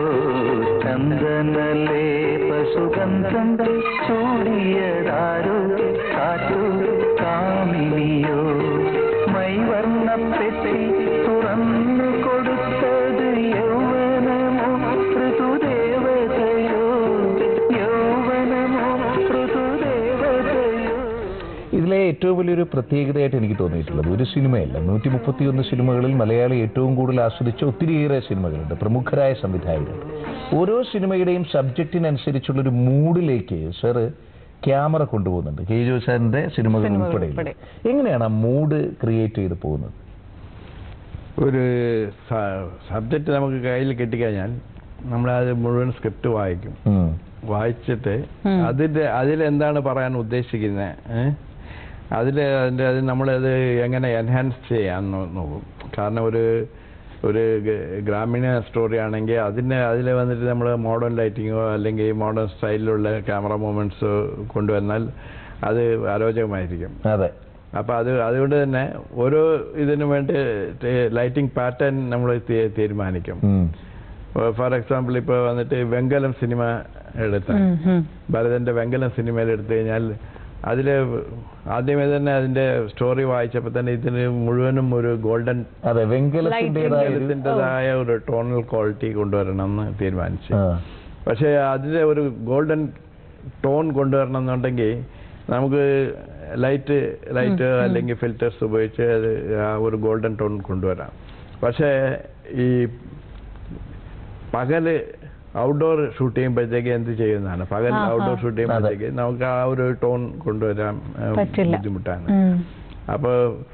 ചന്ദനലേപസുഗന്ധം ചൂടിയതാരോ കാറ്റു കാമിനിയോ മൈവർണ്ണപ്പെട്ടി തുറന്നു കൊടുത്തത് യൗവനമോ ഋതുദേവതയോ യൗവനമോ ഋതുദേവതയോ
ഇതിലെ ഏറ്റവും വലിയൊരു പ്രത്യേകതയായിട്ട് എനിക്ക് തോന്നിയിട്ടുള്ളത് ഒരു സിനിമയല്ല നൂറ്റി മുപ്പത്തിയൊന്ന് സിനിമകളിൽ മലയാളി ഏറ്റവും കൂടുതൽ ആസ്വദിച്ച ഒത്തിരിയേറെ സിനിമകളുണ്ട് പ്രമുഖരായ സംവിധായകരുണ്ട് ഓരോ സിനിമയുടെയും സബ്ജക്റ്റിനനുസരിച്ചുള്ളൊരു മൂഡിലേക്ക് സാറ് ക്യാമറ കൊണ്ടുപോകുന്നുണ്ട് കെ ജോ സാറിന്റെ സിനിമകൾ
സിനിമകൾ
ഉൾപ്പെടെ
ഉൾപ്പെടെ.
എങ്ങനെയാണ് ആ മൂഡ് ക്രിയേറ്റ് ചെയ്ത് പോകുന്നത്
ഒരു സബ്ജക്റ്റ് നമുക്ക് കയ്യിൽ കിട്ടിക്കഴിഞ്ഞാൽ നമ്മളത് മുഴുവൻ സ്ക്രിപ്റ്റ് വായിക്കും
ഉം.
വായിച്ചിട്ട്
ഉം.
അതിന്റെ അതിലെന്താണ് പറയാൻ ഉദ്ദേശിക്കുന്നത് അതിൽ അതിൻ്റെ അത് നമ്മളത് എങ്ങനെ എൻഹാൻസ് ചെയ്യാൻ നോ- നോക്കും കാരണം ഒരു ഒരു ഗ- ഗ്രാമീണ സ്റ്റോറി ആണെങ്കിൽ അതിന് അതിൽ വന്നിട്ട് നമ്മൾ മോഡേൺ ലൈറ്റിങ്ങോ അല്ലെങ്കിൽ മോഡേൺ സ്റ്റൈലിലുള്ള ക്യാമറ മൂവ്മെൻറ്റ്സോ കൊണ്ടുവന്നാൽ അത് അരോചകമായിരിക്കും
അതെ
അപ്പോൾ അത് അതുകൊണ്ട് തന്നെ ഓരോ ഇതിനു വേണ്ടി ലൈറ്റിംഗ് പാറ്റേൺ നമ്മൾ തീരുമാനിക്കും
ഉം.
ഫോർ എക്സാമ്പിൾ ഇപ്പോൾ വന്നിട്ട് വെങ്കലം സിനിമ എടുത്ത
ഉം ഉം.
ഭരതന്റെ വെങ്കലം സിനിമയിൽ എടുത്തു കഴിഞ്ഞാൽ അതിൽ ആദ്യമേ തന്നെ അതിന്റെ സ്റ്റോറി വായിച്ചപ്പോൾ തന്നെ ഇതിന് മുഴുവനും ഒരു ഗോൾഡൻ
അതെ വെങ്കലത്തിൻ്റെതായ ഒരു
വെങ്കലത്തിൻ്റെതായ ഒരു ടോണൽ ക്വാളിറ്റി കൊണ്ടുവരണം എന്ന് തീരുമാനിച്ചു
ആ.
പക്ഷേ അതിന്റെ ഒരു ഗോൾഡൻ ടോൺ കൊണ്ടുവരണം എന്നുണ്ടെങ്കിൽ നമുക്ക് ലൈറ്റ് ലൈറ്റ് അല്ലെങ്കിൽ ഫിൽറ്റേഴ്സ് ഉപയോഗിച്ച് അത് ആ ഒരു ഗോൾഡൻ ടോൺ കൊണ്ടുവരാം പക്ഷേ ഈ പകല് ഔട്ട്ഡോർ ഷൂട്ട് ചെയ്യുമ്പോഴത്തേക്ക് എന്ത് ചെയ്യുന്നതാണ് പകൽ
ആഹാ.
ഔട്ട്ഡോർ ഷൂട്ട് ചെയ്യുമ്പോഴത്തേക്ക് നമുക്ക് ആ ഒരു ടോൺ കൊണ്ടുവരാൻ ഏഹ്,
പറ്റില്ല.
ബുദ്ധിമുട്ടാണ്
ഉം.
അപ്പോൾ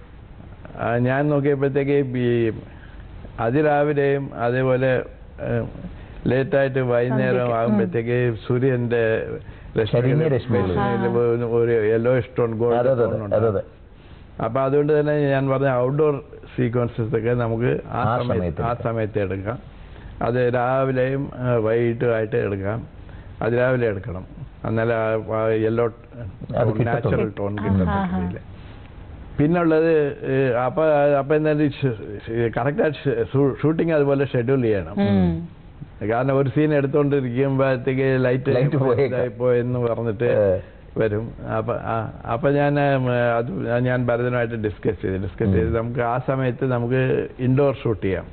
ഞാൻ നോക്കിയപ്പോഴത്തേക്ക് ഈ അതിരാവിലെയും അതേപോലെ ലേറ്റായിട്ട് വൈകുന്നേരം
സന്ധ്യയ്ക്ക്,
ആകുമ്പോഴത്തേക്ക് സൂര്യന്റെ
ചരിഞ്ഞ രശ്മികൾ.
രശ്മികൾ ഒരു യെല്ലോ സ്റ്റോൺ
അതെ അതെ
ഗോൾഡ്
അതെ അതെ
അപ്പൊ അതുകൊണ്ട് തന്നെ ഞാൻ പറഞ്ഞ ഔട്ട്ഡോർ സീക്വൻസസ് ഒക്കെ നമുക്ക് ആ
ആ
സമയത്ത്
സമയത്ത്
ആ
എടുക്കാം.
സമയത്ത് എടുക്കാം അത് രാവിലെയും ആ, വൈകിട്ടുമായിട്ട് എടുക്കാം അതിരാവിലെ എടുക്കണം എന്നാലേ യെല്ലോ
അത് കിട്ടത്തുള്ളൂ.
നാച്ചുറൽ ടോൺ
ആഹാ.
കിട്ടുന്നില്ല പിന്നുള്ളത് ഏഹ്, അപ്പൊ അപ്പൊ എന്തായാലും കറക്റ്റായിട്ട് ഷൂട്ടിംഗ് അതുപോലെ ഷെഡ്യൂൾ ചെയ്യണം
ഉം.
കാരണം ഒരു സീൻ എടുത്തോണ്ടിരിക്കുമ്പോഴത്തേക്ക് ലൈറ്റ്
Light പോയേക്കാം.
പോയെന്ന് പറഞ്ഞിട്ട്
ഏ.
വരും അപ്പൊ ആ- അപ്പൊ ഞാൻ ഉം, അത് ഞാൻ ഭരതനുമായിട്ട് ഡിസ്കസ് ചെയ്തു ഡിസ്കസ് ചെയ്ത് നമുക്ക് ആ സമയത്ത് നമുക്ക് ഇൻഡോർ ഷൂട്ട് ചെയ്യാം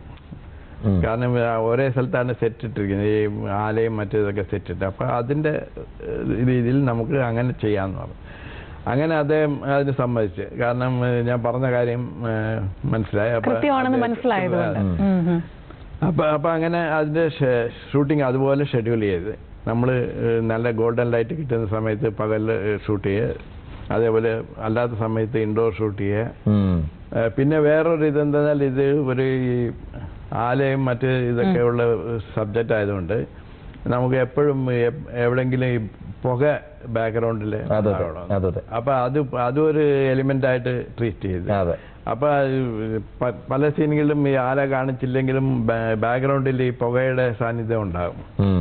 ഉം.
കാരണം ആ, ഒരേ സ്ഥലത്താണ് സെറ്റ് ഇട്ടിരിക്കുന്നത് ഈ ആലയും മറ്റേതൊക്കെ സെറ്റ് ഇട്ട് അപ്പൊ അതിന്റെ ഏഹ്, രീതിയിൽ നമുക്ക് അങ്ങനെ ചെയ്യാമെന്ന് പറഞ്ഞു അങ്ങനെ അദ്ദേഹം അതിന് സമ്മതിച്ച് കാരണം ഏഹ്, ഞാൻ പറഞ്ഞ കാര്യം ഏഹ്, മനസ്സിലായി അപ്പൊ
കൃത്യമാണെന്ന്
അദ്ദേഹം-
മനസ്സിലായതുകൊണ്ട്
ഉം.
ഉം, ഉം.
അപ്പൊ അപ്പൊ അങ്ങനെ അതിന്റെ ഷൂട്ടിംഗ് അതുപോലെ ഷെഡ്യൂൾ ചെയ്ത് നമ്മൾ നല്ല ഗോൾഡൻ ലൈറ്റ് കിട്ടുന്ന സമയത്ത് പകലിൽ ഷൂട്ട് ചെയ്യുക അതേപോലെ അല്ലാത്ത സമയത്ത് ഇൻഡോർ ഷൂട്ട് ചെയ്യുക
ഉം.
ഏഹ് പിന്നെ വേറൊരു ഇതെന്തെന്നാൽ ഇത് ഒരു ഈ ആലയും മറ്റ് ഇതൊക്കെ ഉള്ള സബ്ജക്റ്റ് ആയതുകൊണ്ട് നമുക്ക് എപ്പോഴും എ- എവിടെങ്കിലും ഈ പുക ബാക്ക്ഗ്രൗണ്ടിൽ
അതെ, അതെ. അതെ, അതെ.
അപ്പൊ അത് അതും ഒരു എലിമെന്റ് ആയിട്ട് ട്രീറ്റ് ചെയ്ത്
അതെ
അപ്പൊ ഇത് പ- പല സീനുകളിലും ഈ ആല കാണിച്ചില്ലെങ്കിലും ബാക്ക്ഗ്രൗണ്ടിൽ ഈ പുകയുടെ സാന്നിധ്യം ഉണ്ടാകും
ഉം.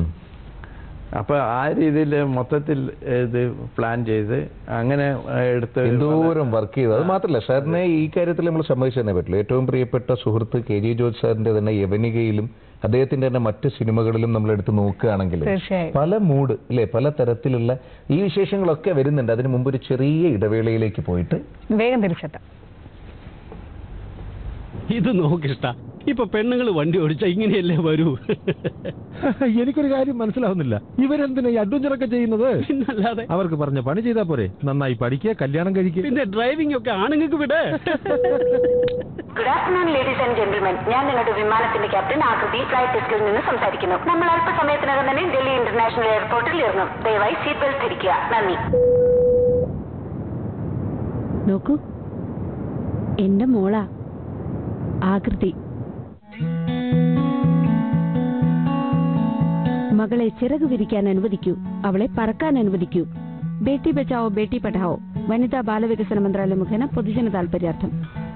അപ്പൊ ആ രീതിയിൽ മൊത്തത്തിൽ ഇത് പ്ലാൻ ചെയ്ത് അങ്ങനെ എടുത്ത് ഒരു
എന്തോരം വർക്ക് ചെയ്തു അത് മാത്രമല്ല സാറിനെ ഈ കാര്യത്തിൽ നമ്മൾ സമ്മതിച്ചു തന്നെ പറ്റുള്ളൂ ഏറ്റവും പ്രിയപ്പെട്ട സുഹൃത്ത് കെ ജി ജോർജ് സാറിന്റെ തന്നെ യവനികയിലും അദ്ദേഹത്തിന്റെ തന്നെ മറ്റ് സിനിമകളിലും നമ്മൾ എടുത്ത് നോക്കുകയാണെങ്കിൽ
തീർച്ചയായും.
പല മൂഡ് അല്ലെ പല തരത്തിലുള്ള ഈ വിശേഷങ്ങളൊക്കെ വരുന്നുണ്ട് അതിന് മുമ്പ് ഒരു ചെറിയ ഇടവേളയിലേക്ക് പോയിട്ട്
വേഗം തിരിച്ചെത്താം
ഇത് നോക്കിഷ്ട ഇപ്പൊ പെണ്ണുങ്ങൾ വണ്ടി ഓടിച്ചാ ഇങ്ങനെയല്ലേ വരൂ
എനിക്കൊരു കാര്യം മനസ്സിലാവുന്നില്ല ഇവരെന്തിനാ ഈ അഡ്വഞ്ചർ ഒക്കെ ചെയ്യുന്നത്
പിന്നല്ലാതെ
അവർക്ക് പറഞ്ഞ പണി ചെയ്താ പോരെ നന്നായി പഠിക്കുക കല്യാണം കഴിക്കുക
പിന്നെ ഡ്രൈവിംഗ് ഒക്കെ ആണുങ്ങൾക്ക് വിടെ
good afternoon ladies and gentlemen ഞാൻ നിങ്ങളുടെ വിമാനത്തിന്റെ ക്യാപ്റ്റൻ ആകൃതി ഫ്ലൈറ്റ് ഡെസ്കിൽ നിന്ന് സംസാരിക്കുന്നു നമ്മൾ അല്പസമയത്തിനകം തന്നെ ഡൽഹി ഇന്റർനാഷണൽ എയർപോർട്ടിൽ ഇറങ്ങും ദയവായി സീറ്റ് ബെൽറ്റ് ധരിക്കുക നന്ദി
നോക്കൂ എന്റെ മോളാ ആകൃതി മകളെ ചിറക് വിരിക്കാൻ അനുവദിക്കൂ അവളെ പറക്കാൻ അനുവദിക്കൂ ബേട്ടി ബച്ചാവോ ബേട്ടി പഠാവോ വനിതാ ബാലവികസന മന്ത്രാലയം മുഖേന പൊതുജന താൽപര്യാർത്ഥം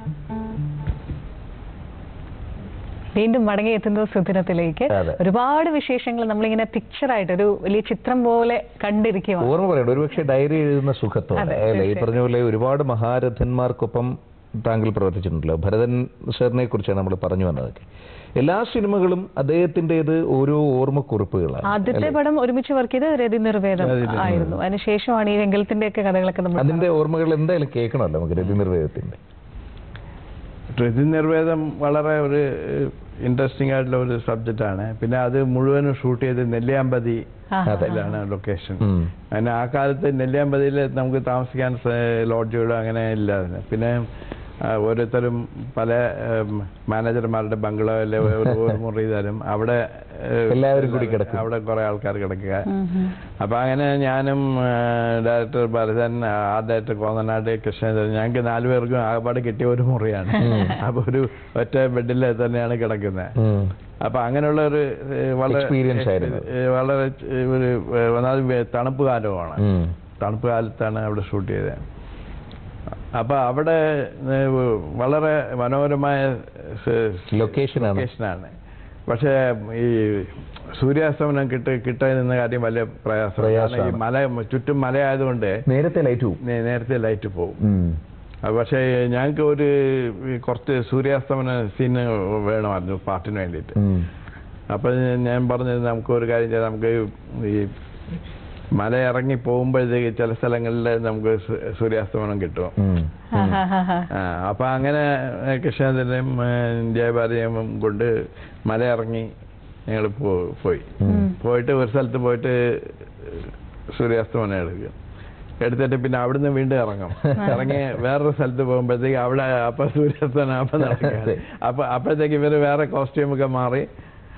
വീണ്ടും മടങ്ങിയെത്തുന്നത് സുദിനത്തിലേക്ക്
അതെ.
ഒരുപാട് വിശേഷങ്ങൾ നമ്മളിങ്ങനെ പിക്ചറായിട്ട് ഒരു വലിയ ചിത്രം പോലെ കണ്ടിരിക്കുക
ഓർമ്മ പറയണം ഒരുപക്ഷെ ഡയറി എഴുതുന്ന സുഖത്തോടെ
അതെ,
അല്ലേ ഈ
തീർച്ചയായും.
പറഞ്ഞ പോലെ ഒരുപാട് മഹാരഥന്മാർക്കൊപ്പം താങ്കൾ പ്രവർത്തിച്ചിട്ടുണ്ടല്ലോ ഭരതൻ സാറിനെ കുറിച്ചാണ് നമ്മൾ പറഞ്ഞു വന്നതൊക്കെ എല്ലാ സിനിമകളും അദ്ദേഹത്തിൻ്റെത് ഓരോ ഓർമ്മക്കുറിപ്പുകളാണ്
ആദ്യത്തെ
അല്ലേ?
പടം ഒരുമിച്ച് വർക്ക് ചെയ്ത് രതി നിർവേദം ആയിരുന്നു അതിനുശേഷമാണ് ഈ വെങ്കലത്തിന്റെ ഒക്കെ കഥകളൊക്കെ നമ്മൾ
അതിന്റെ ഓർമ്മകൾ എന്തായാലും കേൾക്കണമല്ലോ നമുക്ക് രതി നിർവേദത്തിന്റെ
രതി നിർവേദം വളരെ ഒരു ഇൻട്രസ്റ്റിംഗ് ആയിട്ടുള്ള ഒരു സബ്ജക്റ്റ് ആണ് പിന്നെ അത് മുഴുവനും ഷൂട്ട് ചെയ്ത് നെല്ലിയാമ്പതി
ആഹാ.
അതിലാണ് ലൊക്കേഷൻ
ഉം.
അങ്ങനെ ആ കാലത്ത് നെല്ലിയാമ്പതിയിൽ നമുക്ക് താമസിക്കാൻ ലോഡ്ജുകളോ അങ്ങനെ ഇല്ല അതിന് പിന്നെ ആ, ഓരോരുത്തരും പല ഉം, മാനേജർമാരുടെ ബംഗ്ലാവിലെ ഒരു ഒരു മുറി തരും അവിടെ ഏഹ്,
എല്ലാവരും കൂടി കിടക്കും.
അവിടെ കുറെ ആൾക്കാർ കിടക്കുക അപ്പൊ അങ്ങനെ ഞാനും ഡയറക്ടർ ഭരതൻ ആ ഡയറക്ടർ കോന്നനാട് കൃഷ്ണചന്ദ്രൻ ഞങ്ങൾക്ക് നാലുപേർക്കും ആകപ്പാട് കിട്ടിയ ഒരു മുറിയാണ് അപ്പൊ ഒരു ഒറ്റ ബെഡിൽ തന്നെയാണ് കിടക്കുന്നത്
ഉം.
അപ്പൊ അങ്ങനെയുള്ള ഒരു ഏഹ്, വളരെ
Experience ആയിരുന്നു.
ഏഹ്, വളരെ ഏഹ്, ഒരു ഏഹ്, ഒന്നാമത് വേ- തണുപ്പ് കാലമാണ്
ഉം.
തണുപ്പ് കാലത്താണ് അവിടെ ഷൂട്ട് ചെയ്തത് അപ്പൊ അവിടെ ഏഹ്, വളരെ മനോഹരമായ
ലൊക്കേഷനാണ്
ലൊക്കേഷനാണ് പക്ഷേ ഈ സൂര്യാസ്തമനം കിട്ട കിട്ടാൻ നിന്ന കാര്യം വലിയ പ്രയാസം കാരണം ഈ മല ചുറ്റും മലയായതുകൊണ്ട്
നേരത്തെ ലൈറ്റ് പോകും
നേ- നേരത്തെ ലൈറ്റ് പോകും
ഉം.
അത് പക്ഷേ ഞങ്ങൾക്ക് ഒരു ഈ കുറച്ച് സൂര്യാസ്തമന സീന് വേണമായിരുന്നു പാട്ടിന് വേണ്ടിയിട്ട്
ഉം.
അപ്പൊ ഞാൻ പറഞ്ഞത് നമുക്ക് ഒരു കാര്യം ചെയ്യാം നമുക്ക് ഈ മല ഇറങ്ങി പോകുമ്പോഴത്തേക്ക് ചില സ്ഥലങ്ങളിൽ നമുക്ക് സൂ- സൂര്യാസ്തമനം കിട്ടും
ഉം.
ആ, അപ്പൊ അങ്ങനെ കൃഷ്ണേന്ദ്രനെയും ജയഭാരതിയും കൊണ്ട് മല ഇറങ്ങി ഞങ്ങൾ പോയി പോയിട്ട് ഒരു സ്ഥലത്ത് പോയിട്ട് സൂര്യാസ്തമനം എടുക്കുക എടുത്തിട്ട് പിന്നെ അവിടുന്ന് വീണ്ടും ഇറങ്ങും ഇറങ്ങി വേറൊരു സ്ഥലത്ത് പോകുമ്പോഴത്തേക്ക് അവിടെ അപ്പൊ സൂര്യാസ്തമനം അപ്പൊ നടക്കുക അപ്പൊ അപ്പോഴത്തേക്ക് ഇവര് വേറെ കോസ്റ്റ്യൂം ഒക്കെ മാറി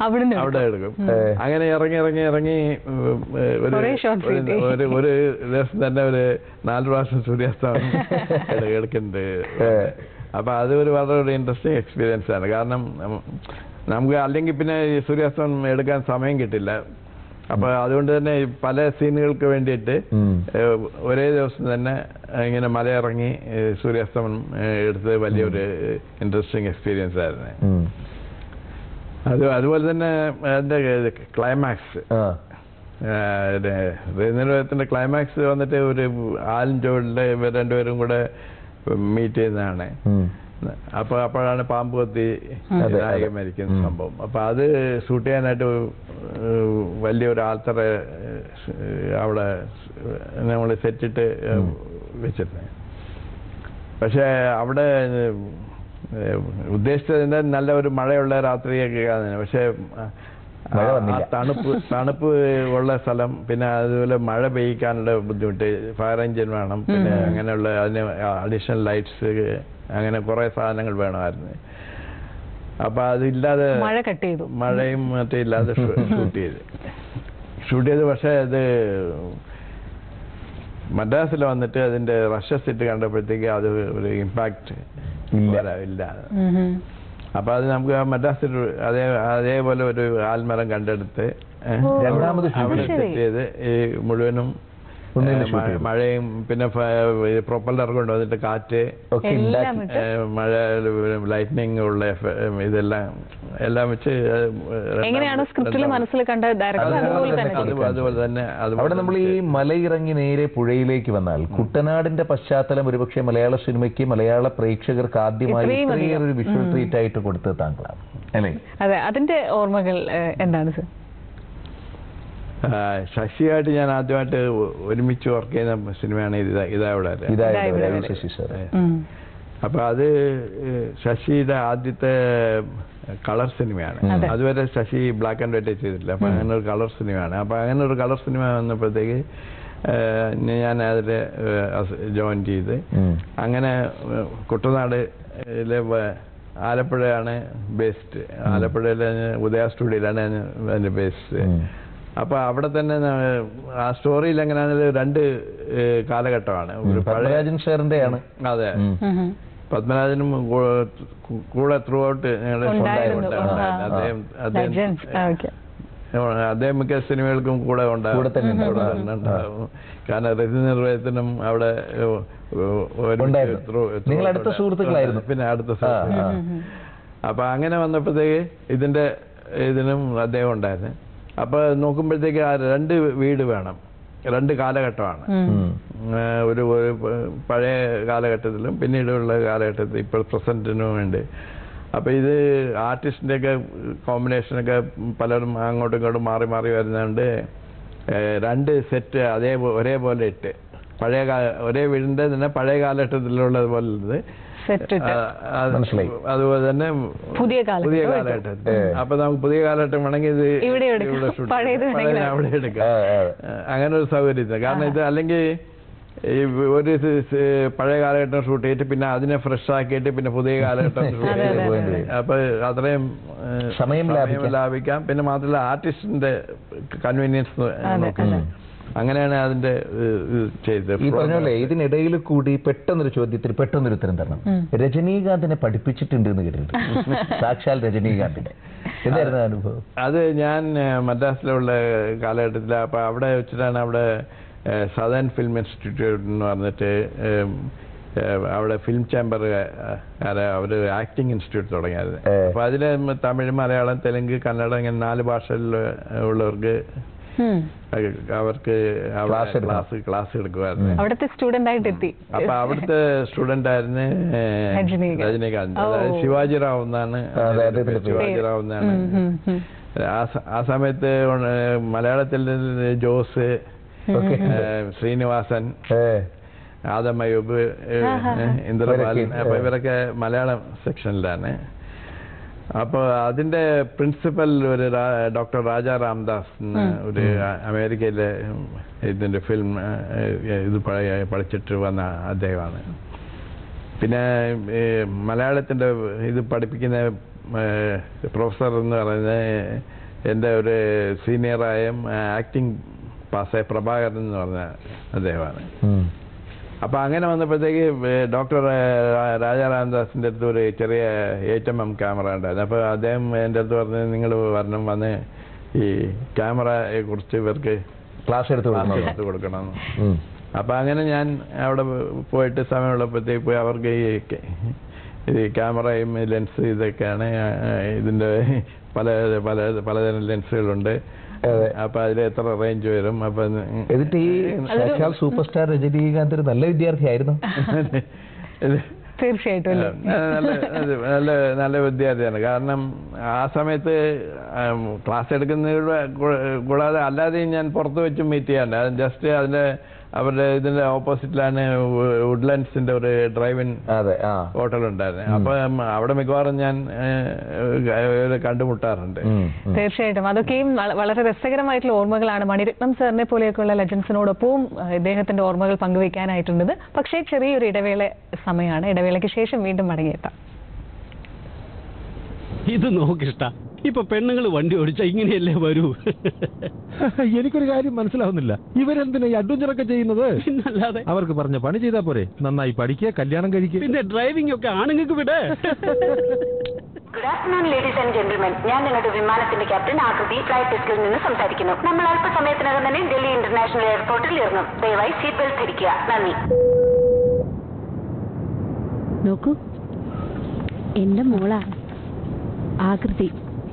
അവിടുന്ന്
അവിടെ എടുക്കും അങ്ങനെ ഇറങ്ങി ഇറങ്ങി ഇറങ്ങി ഉം, ഏഹ്, ഒരു
കുറേ shots
ഒരു-
കിട്ടി.
ഒരു ഒരു ദിവസം തന്നെ ഒരു നാല് പ്രാവശ്യം സൂര്യാസ്തമനം എടു- എടുക്കുന്നുണ്ട് അപ്പൊ അത് ഒരു വളരെ ഒരു ഇൻട്രസ്റ്റിംഗ് എക്സ്പീരിയൻസ് ആണ് കാരണം ഉം, നമുക്ക് അല്ലെങ്കിൽ പിന്നെ ഈ സൂര്യാസ്തമനം എടുക്കാൻ സമയം കിട്ടില്ല അപ്പൊ അതുകൊണ്ട് തന്നെ ഈ പല സീനുകൾക്ക് വേണ്ടിയിട്ട്
ഉം.
ഏഹ്, ഒരേ ദിവസം തന്നെ ഇങ്ങനെ മലയിറങ്ങി ഏഹ്, സൂര്യാസ്തമനം ഏഹ്, എടുത്തത് വലിയൊരു ഇൻട്രസ്റ്റിംഗ് എക്സ്പീരിയൻസ് ആയിരുന്നു
ഉം.
അത് അതുപോലെ തന്നെ അതിന്റെ ക്ലൈമാക്സ്
ആ
രവീന്ദ്രത്തിന്റെ ക്ലൈമാക്സ് വന്നിട്ട് ഒരു ആലും ജോളിലെ ഇവർ രണ്ടുപേരും കൂടെ മീറ്റ് ചെയ്യുന്നതാണ്
ഉം.
അപ്പൊ അപ്പോഴാണ് പാമ്പ് കൊത്തി
അതെ,
നായകൻ
അതെ.
മരിക്കുന്ന
ഉം.
സംഭവം അപ്പൊ അത് ഷൂട്ട് ചെയ്യാനായിട്ട് ഏഹ്, വലിയൊരു ആൾത്തറ അവിടെ നമ്മൾ സെറ്റിട്ട് വെച്ചിരുന്നത് പക്ഷെ അവിടെ ഏഹ്, ഉദ്ദേശിച്ചതിന്റെ നല്ല ഒരു മഴയുള്ള രാത്രിയൊക്കെ ആണ് പക്ഷെ
മഴ
ആ-
വന്നില്ല.
ആ തണുപ്പ് തണുപ്പ് ഉള്ള സ്ഥലം പിന്നെ അതുപോലെ മഴ പെയ്യിക്കാനുള്ള ബുദ്ധിമുട്ട് ഫയർ എഞ്ചിൻ വേണം പിന്നെ അങ്ങനെയുള്ള അതിന് അഡീഷണൽ ലൈറ്റ്സ് അങ്ങനെ കുറെ സാധനങ്ങൾ വേണമായിരുന്നു അപ്പൊ അതില്ലാതെ
മഴ കട്ട് ചെയ്തു
മഴയും മറ്റേ ഇല്ലാതെ ഷൂട്ട് ചെയ്ത് ഷൂട്ട് ചെയ്ത് പക്ഷേ അത് മദ്രാസിൽ വന്നിട്ട് അതിന്റെ റഷ സെറ്റ് കണ്ടപ്പോഴത്തേക്ക് അത് ഒരു ഇമ്പാക്ട്
ഇല്ല.
ഇല്ല
ഉം ഉം.
അപ്പൊ അത് നമുക്ക് ആ മദ്രാസിൽ ഒരു- അതേ അതേപോലെ ഒരു ആൽമരം കണ്ടെടുത്ത് ഏ,
ഓ,
രണ്ടാമത് shoot
അവിടെ
ചെയ്തു.
സെറ്റ് ചെയ്ത് ഈ മുഴുവനും
ഒന്നിന്
ഏ,
shoot
മ-
ചെയ്തു.
മഴയും പിന്നെ പ്രൊപ്പല്ലർ കൊണ്ടുവന്നിട്ട് കാറ്റ്
ഒക്കെ
എല്ലാം
ഉണ്ടാക്കി
ഇട്ട്
ഏ, മഴ ലൈറ്റ്നിങ് ഉള്ള എഫ- ഇതെല്ലാം എല്ലാം വെച്ച് അത്
എങ്ങനെയാണോ
രണ്ടാമത്
സ്ക്രിപ്റ്റിൽ
രണ്ടാമത്
മനസ്സിൽ കണ്ട ഡയറക്ടർ
അതുപോലെ
അതുപോലെ
തന്നെ
തന്നെ
അത് അതുപോലെ തന്നെ അതുപോലെ
അവിടെ നമ്മൾ ഈ
തന്നെ
മലയിറങ്ങി നേരെ പുഴയിലേക്ക് വന്നാൽ കുട്ടനാടിന്റെ പശ്ചാത്തലം ഒരുപക്ഷെ മലയാള സിനിമയ്ക്ക് മലയാള പ്രേക്ഷകർക്ക് ആദ്യമായി
ഇത്രയും അധികം.
ഇത്രയൊരു വിഷ്വൽ ട്രീറ്റ് ആയിട്ട് കൊടുത്തത് താങ്കളാണ് അല്ലേ
അതെ അതിന്റെ ഓർമ്മകൾ ഏഹ്, എന്താണ് സർ
ആ, ശശിയായിട്ട് ഞാൻ ആദ്യമായിട്ട് ഒ- ഒരുമിച്ച് വർക്ക് ചെയ്യുന്ന സിനിമയാണ് ഇത് ഇതാ ഇവിടെ വരെ.
ഇതാ
ഇതായത്
ഇവിടെ
രവി
വരെ.
ശശി സാർ
ഉം.
അപ്പൊ അത് ഏഹ്, ശശിയുടെ ആദ്യത്തെ കളർ സിനിമയാണ്
അതെ.
അതുവരെ ശശി ബ്ലാക്ക് ആൻഡ് വൈറ്റ് ചെയ്തിട്ടില്ല അപ്പൊ അങ്ങനെ ഒരു കളർ സിനിമയാണ് അപ്പൊ അങ്ങനെ ഒരു കളർ സിനിമ വന്നപ്പോഴത്തേക്ക് ഏഹ്, ഞാൻ അതിൽ ജോയിൻ ചെയ്ത്
ഉം.
അങ്ങനെ ഏഹ്, കുട്ടനാട് ലെ വ- ആലപ്പുഴയാണ് ബേസ്ഡ് ആലപ്പുഴയിലെ ഉദയ സ്റ്റുഡിയോയിലാണ് ഞാൻ അതിന്റെ ബേസ്ഡ്
ഉം.
അപ്പൊ അവിടെ തന്നെ ന- ആ സ്റ്റോറിയിൽ എങ്ങനെയാണെങ്കിലും രണ്ട് ഏഹ്, കാലഘട്ടമാണ് ഒരു പഴയ
പത്മരാജൻ സാറിന്റെ ആണ്
അതെ
ഉം.
ഉം ഉം.
പത്മനാഭനും കൂ- കൂടെ ത്രൂ ഔട്ട് ഞങ്ങൾ
ഉണ്ടായിരുന്നു.
അദ്ദേഹം
ആ.
അദ്ദേഹം
Legends. ആ, okay.
അദ്ദേഹം മിക്ക സിനിമകൾക്കും കൂടെ ഉണ്ടാവും
കൂടെ തന്നെ ഉണ്ടാവും.
കൂടെ തന്നെ ഉണ്ടാവും കാരണം രതി നിർവഹത്തിനും അവിടെ ഏഹ്, ഒരുമിച്ച്
ഉണ്ടായിരുന്നു.
through- through
നിങ്ങൾ അടുത്ത
out
സുഹൃത്തുക്കളായിരുന്നു.
പിന്നെ അടുത്ത
ആ,
സുഹൃത്തുക്കൾ
ആ.
അപ്പൊ അങ്ങനെ വന്നപ്പോഴത്തേക്ക് ഇതിന്റെ ഇതിനും അദ്ദേഹം ഉണ്ടായിരുന്നു അപ്പൊ നോക്കുമ്പോഴത്തേക്ക് ആ രണ്ട് വീട് വേണം രണ്ട് കാലഘട്ടമാണ്
ഉം.
ഏഹ് ഒരു ഒരു പഴയ കാലഘട്ടത്തിലും പിന്നീടുള്ള കാലഘട്ടത്തിൽ ഇപ്പോൾ പ്രസന്റിനും വേണ്ടി അപ്പൊ ഇത് ആർട്ടിസ്റ്റിന്റെ ഒക്കെ കോമ്പിനേഷനൊക്കെ പലരും അങ്ങോട്ടും ഇങ്ങോട്ടും മാറി മാറി വരുന്നതുകൊണ്ട് ഏഹ് രണ്ട് സെറ്റ് അതേ ഒരേപോലെ ഇട്ട് പഴയ കാ- ഒരേ വീടിന്റെ തന്നെ പഴയ കാലഘട്ടത്തിലുള്ളത് പോലെ ഇത്
സെറ്റ് ഇട്ട്
ആ, അത്
മനസ്സിലായി.
അതുപോലെ തന്നെ
പുതിയ കാലഘട്ടം
പുതിയ
ഇട്ടു.
കാലഘട്ടത്തിൽ അപ്പൊ നമുക്ക് പുതിയ കാലഘട്ടം വേണമെങ്കിൽ ഇത്
ഇവിടെ എടുക്കാം.
ഇവിടെ shoot
പഴയത്
ചെയ്യാം.
വേണമെങ്കിൽ
പഴയത് അവിടെ എടുക്കാം
ആ, ആ.
ഏഹ് അങ്ങനെ ഒരു സൗകര്യം ഇല്ല. കാരണം ഇത് അല്ലെങ്കിൽ ഈ ഒരു സ- സ- പഴയ കാലഘട്ടം ഷൂട്ട് ചെയ്തിട്ട് പിന്നെ അതിനെ ഫ്രഷ് ആക്കിയിട്ട് പിന്നെ പുതിയ കാലഘട്ടം ഷൂട്ട്
അതെ, അതെ,
ചെയ്ത്
അതെ.
അപ്പൊ അത്രയും ഏഹ്,
സമയം ലാഭിക്കാം.
ലാഭിക്കാം പിന്നെ മാത്രമല്ല ആർട്ടിസ്റ്റിന്റെ കൺവീനിയൻസ്
അതെ,
നോക്കി
അതെ.
അങ്ങനെയാണ് അതിന്റെ ഏഹ്, ഇത് ചെയ്തത്
ഈ പറഞ്ഞ പോലെ ഇതിനിടയിൽ കൂടി പെട്ടെന്നൊരു ചോദ്യത്തിന് പെട്ടെന്നൊരു ഉത്തരം തരണം രജനീകാന്തിനെ പഠിപ്പിച്ചിട്ടുണ്ട് എന്ന് കേട്ടിട്ടുണ്ട് സാക്ഷാൽ രജനീകാന്തിനെ എന്തായിരുന്നു ആ അനുഭവം
അത് ഞാൻ ഏഹ്, മദ്രാസിലുള്ള കാലഘട്ടത്തിൽ അപ്പൊ അവിടെ വെച്ചിട്ടാണ് അവിടെ സദേൺ ഫിലിം ഇൻസ്റ്റിറ്റ്യൂട്ട് എന്ന് പറഞ്ഞിട്ട് ഏഹ്, ഏഹ്, അവിടെ ഫിലിം ചേംബർ അവർ ആക്ടിംഗ് ഇൻസ്റ്റിറ്റ്യൂട്ട് തുടങ്ങിയത്
ഏ.
അപ്പൊ അതിൽ തമിഴ് മലയാളം തെലുങ്ക് കന്നഡ ഇങ്ങനെ നാല് ഭാഷയിൽ ഉള്ളവർക്ക്
ഉം.
അവർക്ക്
Class എടുക്കണം.
ക്ലാസ് ക്ലാസ് എടുക്കുമായിരുന്നു
അവിടുത്തെ സ്റ്റുഡന്റ് ആയിട്ട് എത്തി
അപ്പൊ അവിടുത്തെ സ്റ്റുഡന്റ് ആയിരുന്നു ഏഹ്,
രജനീകാന്ത്.
രജനീകാന്ത്
ഓ.
അതായത് ശിവാജി റാവു എന്നാണ്
ആ, അതെ, അദ്ദേഹത്തിന്റെ പേര്.
ശിവാജി റാവു എന്നാണ്
ഉം, ഉം, ഉം.
ആ സ- ആ സമയത്ത് ഉള്ള- മലയാളത്തിൽ നിന്ന് ജോസ്
ഓക്കെ
ഏഹ്, ശ്രീനിവാസൻ
ഏ
ആദം അയ്യൂബ് ഏഹ്, ഇന്ദ്രപാലൻ
ഇവരൊക്കെ,
അപ്പൊ
ഏ.
ഇവരൊക്കെ മലയാളം സെക്ഷനിലാണ് അപ്പൊ അതിന്റെ പ്രിൻസിപ്പൽ ഒരു രാ- ഡോക്ടർ രാജ രാംദാസ് എന്ന് ഒരു അ- അമേരിക്കയിലെ ഉം, ഇതിന്റെ ഫിലിം ഏഹ്, ഇത് പഴയ- പഠിച്ചിട്ട് വന്ന അദ്ദേഹമാണ് പിന്നെ ഏഹ്, മലയാളത്തിന്റെ ഇത് പഠിപ്പിക്കുന്ന പ്രൊഫസർ എന്ന് പറയുന്നത് എൻ്റെ ഒരു സീനിയറായ ആക്ടിങ് പാസ്സായ പ്രഭാകരൻ എന്ന് പറഞ്ഞ അദ്ദേഹമാണ്
ഉം.
അപ്പൊ അങ്ങനെ വന്നപ്പോഴത്തേക്ക് ഡോക്ടർ രാജാ രാമദാസിന്റെ അടുത്ത് ഒരു ചെറിയ എയ്റ്റ് എം എം ക്യാമറ ഉണ്ടായിരുന്നു അപ്പൊ അദ്ദേഹം എൻ്റെ അടുത്ത് പറഞ്ഞ് നിങ്ങൾ വരണം വന്ന് ഈ ക്യാമറയെ കുറിച്ച് ഇവർക്ക്
ക്ലാസ് എടുത്ത്
ക്ലാസ്
കൊടുക്കണം
എടുത്ത് കൊടുക്കണം
ഉം.
അപ്പൊ അങ്ങനെ ഞാൻ അവിടെ പോയിട്ട് സമയമുള്ളപ്പോഴത്തേക്ക് പോയി അവർക്ക് ഈ ക- ഈ ക്യാമറയും ലെൻസ് ഇതൊക്കെയാണ് ഇതിന്റെ പല പല പലതരം ലെൻസുകളുണ്ട്
അതെ.
അപ്പൊ അതിൽ എത്ര റേഞ്ച് വരും അപ്പൊ
എന്നിട്ട് ഈ സാക്ഷാൽ സൂപ്പർ സ്റ്റാർ രജനീകാന്ത് ഒരു നല്ല വിദ്യാർത്ഥിയായിരുന്നു
ഇത്
തീർച്ചയായിട്ടും അല്ലേ
നല്ല അത് നല്ല നല്ല വിദ്യാർത്ഥിയാണ് കാരണം ആ സമയത്ത് ക്ലാസ് എടുക്കുന്നതിലൂടെ കൂ- കൂടാതെ അല്ലാതെയും ഞാൻ പുറത്ത് വെച്ച് മീറ്റ് ചെയ്യാറുണ്ട് അത് ജസ്റ്റ് അതിന്റെ അവരുടെ ഇതിന്റെ ഓപ്പോസിറ്റിലാണ് വുഡ്ലാൻഡ്സിന്റെ ഒരു ഡ്രൈവിൻ
അതെ ആ
ഹോട്ടൽ ഉണ്ടായിരുന്നു അപ്പൊ അവിടെ മിക്കവാറും ഞാൻ ഏഹ്, കണ്ടുമുട്ടാറുണ്ട്
ഉം, ഉം.
തീർച്ചയായിട്ടും അതൊക്കെയും വള- വളരെ രസകരമായിട്ടുള്ള ഓർമ്മകളാണ് മണിരത്നം സാറിനെ പോലെയൊക്കെയുള്ള ലെജൻസിനോടൊപ്പവും അഹ്, ഇദ്ദേഹത്തിന്റെ ഓർമ്മകൾ പങ്കുവയ്ക്കാനായിട്ടുള്ളത് പക്ഷേ ചെറിയൊരു ഇടവേള സമയമാണ് ഇടവേളയ്ക്ക് ശേഷം വീണ്ടും മടങ്ങിയെത്താം
ഇത് നോക്കിഷ്ട ഇപ്പൊ പെണ്ണുങ്ങൾ വണ്ടി ഓടിച്ച ഇങ്ങനെയല്ലേ വരൂ
എനിക്കൊരു കാര്യം മനസ്സിലാവുന്നില്ല ഇവരെന്തിനാ ഈ അഡ്വഞ്ചറൊക്കെ ചെയ്യുന്നത്
പിന്നല്ലാതെ
അവർക്ക് പറഞ്ഞ പണി ചെയ്താ പോരെ നന്നായി പഠിക്കുക കല്യാണം കഴിക്കുക
പിന്നെ ഡ്രൈവിംഗ് ഒക്കെ ആണുങ്ങൾക്ക് വിടെ
good afternoon ladies and gentlemen ഞാൻ നിങ്ങളുടെ വിമാനത്തിന്റെ ക്യാപ്റ്റൻ ആകൃതി ഫ്ലൈറ്റ് ഡെസ്കിൽ നിന്ന് സംസാരിക്കുന്നു നമ്മൾ അല്പസമയത്തിനകം തന്നെ ഡൽഹി ഇന്റർനാഷണൽ എയർപോർട്ടിൽ ഇറങ്ങും ദയവായി സീറ്റ് ബെൽറ്റ് ധരിക്കുക നന്ദി
നോക്കൂ എന്റെ മോളാ ആകൃതി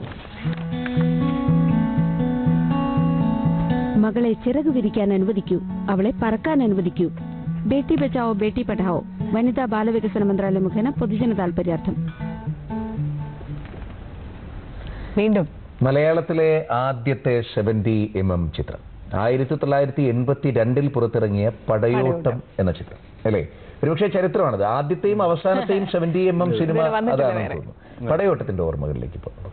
മകളെ ചിറക് വിരിക്കാൻ അനുവദിക്കൂ അവളെ പറക്കാൻ അനുവദിക്കൂ ബേട്ടി ബച്ചാവോ ബേട്ടി പഠാവോ വനിതാ ബാലവികസന മന്ത്രാലയം മുഖേന പൊതുജന താൽപര്യാർത്ഥം
വീണ്ടും
മലയാളത്തിലെ ആദ്യത്തെ സെവന്റി എം എം ചിത്രം ആയിരത്തി തൊള്ളായിരത്തി എൺപത്തി രണ്ടിൽ പുറത്തിറങ്ങിയ പടയോട്ടം എന്ന ചിത്രം അല്ലേ ഒരുപക്ഷെ ചരിത്രമാണത് ആദ്യത്തെയും അവസാനത്തെയും സെവന്റി എം എം സിനിമ
ഇതുവരെ വന്നിട്ടില്ല
അതാണെന്ന്
വേറെ.
തോന്നുന്നു പടയോട്ടത്തിന്റെ ഓർമ്മകളിലേക്ക് പോകും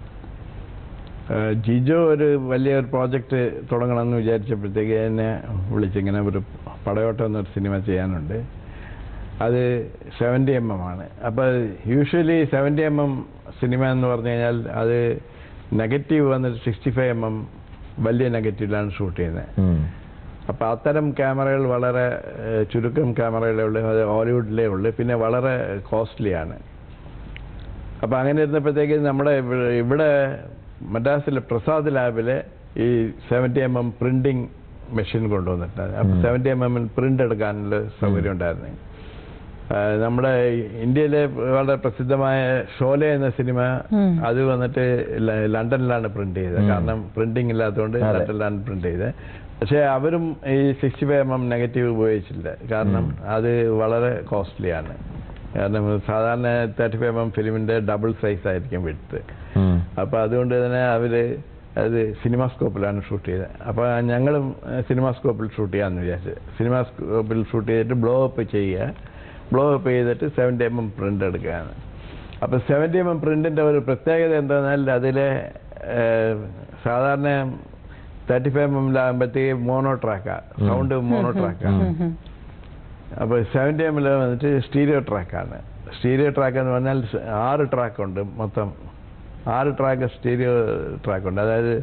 ഏഹ് ജിജോ ഒരു വലിയൊരു പ്രോജക്റ്റ് തുടങ്ങണമെന്ന് വിചാരിച്ചപ്പോഴത്തേക്ക് എന്നെ വിളിച്ചിങ്ങനെ ഒരു പടയോട്ടം എന്നൊരു സിനിമ ചെയ്യാനുണ്ട് അത് സെവൻറ്റി എം എം ആണ് അപ്പോൾ യൂഷ്വലി സെവൻറ്റി എം എം സിനിമ എന്ന് പറഞ്ഞു കഴിഞ്ഞാൽ അത് നെഗറ്റീവ് വന്നിട്ട് സിക്സ്റ്റി ഫൈവ് എം എം വലിയ നെഗറ്റീവിലാണ് ഷൂട്ട് ചെയ്യുന്നത്
ഉം.
അപ്പോൾ അത്തരം ക്യാമറകൾ വളരെ ഏഹ്, ചുരുക്കം ക്യാമറകളേ ഉള്ളൂ അത് ഹോളിവുഡിലേ ഉള്ളൂ പിന്നെ വളരെ കോസ്റ്റ്ലിയാണ് അപ്പോൾ അങ്ങനെ ഇരുന്നപ്പോഴത്തേക്ക് നമ്മുടെ ഇവ- ഇവിടെ മദ്രാസിലെ പ്രസാദ് ലാബില് ഈ seventy M M printing machine കൊണ്ടുവന്നിട്ടുണ്ട് അപ്പോൾ സെവൻറ്റി എം എമ്മിൽ പ്രിന്റ് എടുക്കാനുള്ള സൗകര്യം ഉണ്ടായിരുന്നു ആ, നമ്മുടെ ഇന്ത്യയിലെ വളരെ പ്രസിദ്ധമായ ഷോലെ എന്ന സിനിമ അത് വന്നിട്ട് ല- ലണ്ടനിലാണ് പ്രിന്റ് ചെയ്തത് കാരണം പ്രിന്റിംഗ് ഇല്ലാത്തതുകൊണ്ട്
അതെ.
ലണ്ടനിലാണ് പ്രിന്റ് ചെയ്തത് പക്ഷേ അവരും ഈ sixty five M M negative ഉപയോഗിച്ചില്ല കാരണം അത് വളരെ കോസ്റ്റ്ലിയാണ് കാരണം സാധാരണ തേർട്ടി ഫൈവ് എം എം ഫിലിമിന്റെ ഡബിൾ സൈസ് ആയിരിക്കും വിടുത്ത്
ഉം.
അപ്പോൾ അതുകൊണ്ട് തന്നെ അവർ അത് സിനിമാസ്കോപ്പിലാണ് ഷൂട്ട് ചെയ്തത് അപ്പോൾ ഞങ്ങളും സിനിമാസ്കോപ്പിൽ ഷൂട്ട് ചെയ്യാമെന്ന് വിചാരിച്ചത് സിനിമാസ്കോപ്പിൽ ഷൂട്ട് ചെയ്തിട്ട് ബ്ലോ അപ്പ് ചെയ്യുക ബ്ലോ അപ്പ് ചെയ്തിട്ട് സെവൻറ്റി എം എം പ്രിൻ്റ് എടുക്കുകയാണ് അപ്പോൾ സെവൻറ്റി എം എം പ്രിൻറ്റിൻ്റെ ഒരു പ്രത്യേകത എന്താണെന്നാൽ അതിലെ ഏഹ്, സാധാരണ തേർട്ടി ഫൈവ് എം എമ്മിലാകുമ്പോഴത്തേക്ക് മോണോ ട്രാക്കാണ് സൗണ്ട് മോണോ ട്രാക്കാണ് അപ്പോൾ സെവൻറ്റി എമ്മിൽ വന്നിട്ട് സ്റ്റീരിയോ ട്രാക്കാണ് സ്റ്റീരിയോ ട്രാക്ക് എന്ന് പറഞ്ഞാൽ സ് ആറ് ട്രാക്ക് ഉണ്ട് മൊത്തം ആറ് ട്രാക്ക് സ്റ്റീരിയോ ട്രാക്ക് ഉണ്ട് അതായത്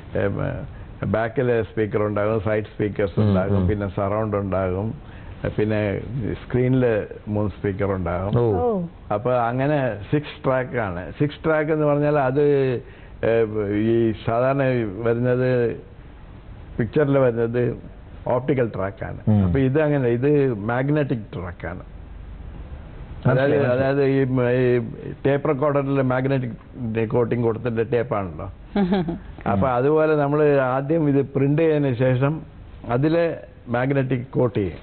ബാക്കിൽ സ്പീക്കർ ഉണ്ടാകും സൈഡ് സ്പീക്കേഴ്സ് ഉണ്ടാകും പിന്നെ സറൗണ്ട് ഉണ്ടാകും പിന്നെ സ്ക്രീനിൽ മൂന്ന് സ്പീക്കർ ഉണ്ടാകും
ഓ
ഓ
അപ്പോൾ അങ്ങനെ സിക്സ് ട്രാക്കാണ് സിക്സ് ട്രാക്ക് എന്ന് പറഞ്ഞാൽ അത് ഏഹ്, ഈ സാധാരണ വരുന്നത് പിക്ചറിൽ വരുന്നത് ഓപ്റ്റിക്കൽ ട്രാക്കാണ്
ഉം.
അപ്പോൾ ഇത് അങ്ങനെ ഇത് മാഗ്നറ്റിക് ട്രാക്കാണ് അതായത്
മനസ്സിലായി,
അതായത് ഈ മ- ഈ ടേപ്പ് റെക്കോർഡറിൽ മാഗ്നറ്റിക് കോട്ടിംഗ് കൊടുത്തിട്ട് ടേപ്പാണല്ലോ അപ്പോൾ അതുപോലെ നമ്മൾ ആദ്യം ഇത് പ്രിന്റ് ചെയ്തതിന് ശേഷം അതിൽ മാഗ്നറ്റിക് കോട്ട് ചെയ്യും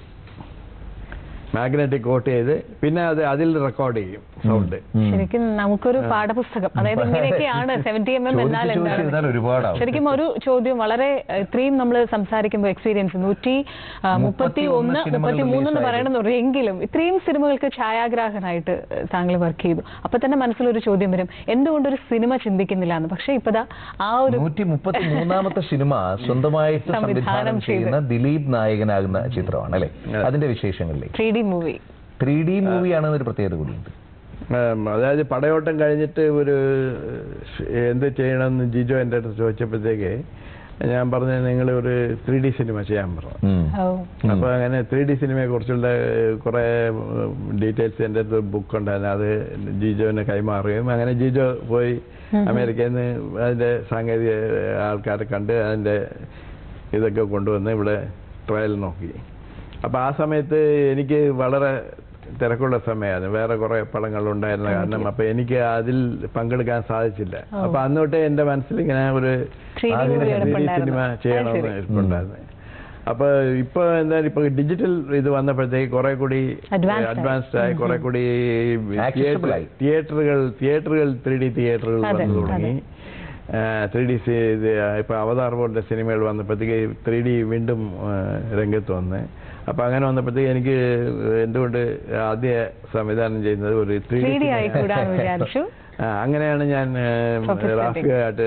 മാഗ്നറ്റിക് കോട്ട് ചെയ്ത് പിന്നെ അത് അതിൽ റെക്കോർഡ് ചെയ്യും സൗണ്ട്
ഉം.
ശരിക്കും നമുക്കൊരു പാഠപുസ്തകം അതായത് ഇങ്ങനെയൊക്കെയാണ് സെവന്റി എം എം
ചോദിച്ച്
എന്നാൽ
ചോദിച്ച്
എന്താണ്
ഇരുന്നാൽ ഒരുപാടാവും.
ശരിക്കും ഒരു ചോദ്യം വളരെ ഏഹ്, ഇത്രയും നമ്മൾ സംസാരിക്കുമ്പോൾ എക്സ്പീരിയൻസ് നൂറ്റി ആ, മുപ്പത്തി ഒന്ന്
സിനിമകൾ
മുപ്പത്തി മൂന്ന് എന്ന്
release
പറയണമെന്നുള്ളൂ എങ്കിലും ഇത്രയും സിനിമകൾക്ക് ഛായാഗ്രാഹകനായിട്ട് ഏഹ്, താങ്കൾ വർക്ക് ചെയ്തു അപ്പൊ തന്നെ മനസ്സിലൊരു ചോദ്യം വരും എന്തുകൊണ്ടൊരു സിനിമ ചിന്തിക്കുന്നില്ല എന്ന് പക്ഷേ ഇപ്പതാ ആ ഒരു
നൂറ്റി മുപ്പത്തി മൂന്നാമത്തെ സിനിമ സ്വന്തമായിട്ട്
സംവിധാനം
സംവിധാനം ചെയ്യുന്ന ദിലീപ് നായകനാകുന്ന ചിത്രമാണ് അല്ലെ അതിന്റെ വിശേഷങ്ങളിലേക്ക്
three D movie
three D മൂവിയാണെന്നൊരു പ്രത്യേകത കൂടിയുണ്ട്
ഉം, അതായത് പടയോട്ടം കഴിഞ്ഞിട്ട് ഒരു എന്ത് ചെയ്യണമെന്ന് ജിജോ എൻ്റെ അടുത്ത് ചോദിച്ചപ്പോഴത്തേക്ക് ഞാൻ പറഞ്ഞു നിങ്ങൾ ഒരു ത്രീ ഡി സിനിമ ചെയ്യാൻ പറഞ്ഞു
ഉം.
ഓ
അപ്പോൾ അങ്ങനെ ത്രീ ഡി സിനിമയെ കുറിച്ചുള്ള കുറേ ഡീറ്റെയിൽസ് എൻ്റെ അടുത്ത് ബുക്ക് ഉണ്ടായിരുന്നു അത് ജിജോനെ കൈമാറുകയും അങ്ങനെ ജിജോ പോയി അമേരിക്കയിൽ നിന്ന് അതിൻ്റെ സാങ്കേതിക ആൾക്കാരെ കണ്ട് അതിൻ്റെ ഇതൊക്കെ കൊണ്ടുവന്ന് ഇവിടെ ട്രയൽ നോക്കി അപ്പോൾ ആ സമയത്ത് എനിക്ക് വളരെ തിരക്കുള്ള സമയമായിരുന്നു വേറെ കുറെ പടങ്ങൾ ഉണ്ടായിരുന്ന കാരണം അപ്പൊ എനിക്ക് അതിൽ പങ്കെടുക്കാൻ സാധിച്ചില്ല അപ്പൊ അന്ന് തൊട്ടേ എന്റെ മനസ്സിൽ ഇങ്ങനെ ഒരു
3D
ആഗ്രഹം
movie
3D
എടുപ്പുണ്ടായിരുന്നു.
സിനിമ
അത്
ചെയ്യണമെന്ന്
ശരി.
ഇരിപ്പുണ്ടായിരുന്നു അപ്പൊ ഇപ്പൊ എന്തായാലും ഇപ്പൊ ഡിജിറ്റൽ ഇത് വന്നപ്പോഴത്തേക്ക് കുറെ കൂടി
Advanced ആയി.
അഡ്വാൻസ്ഡ് ആയി കുറെ കൂടി
Accessible ആയി.
തിയേറ്ററുകൾ തിയേറ്ററുകൾ ത്രീ ഡി തിയേറ്ററുകൾ
അതെ,
വന്നു തുടങ്ങി ത്രീ ഡി ഇപ്പൊ അവതാർ പോലത്തെ സിനിമകൾ വന്നപ്പോഴത്തേക്ക് ത്രീ ഡി വീണ്ടും ആ, രംഗത്ത് വന്ന് അപ്പൊ അങ്ങനെ വന്നപ്പോഴത്തേക്ക് എനിക്ക് എന്തുകൊണ്ട് ആദ്യ സംവിധാനം ചെയ്യുന്നത് ഒരു ത്രീ
ത്രീ ഡി
ഡി
ആയിക്കൂടാന്ന് വിചാരിച്ചു
ആ, അങ്ങനെയാണ് ഞാൻ
Professor
റാഫിയായിട്ട്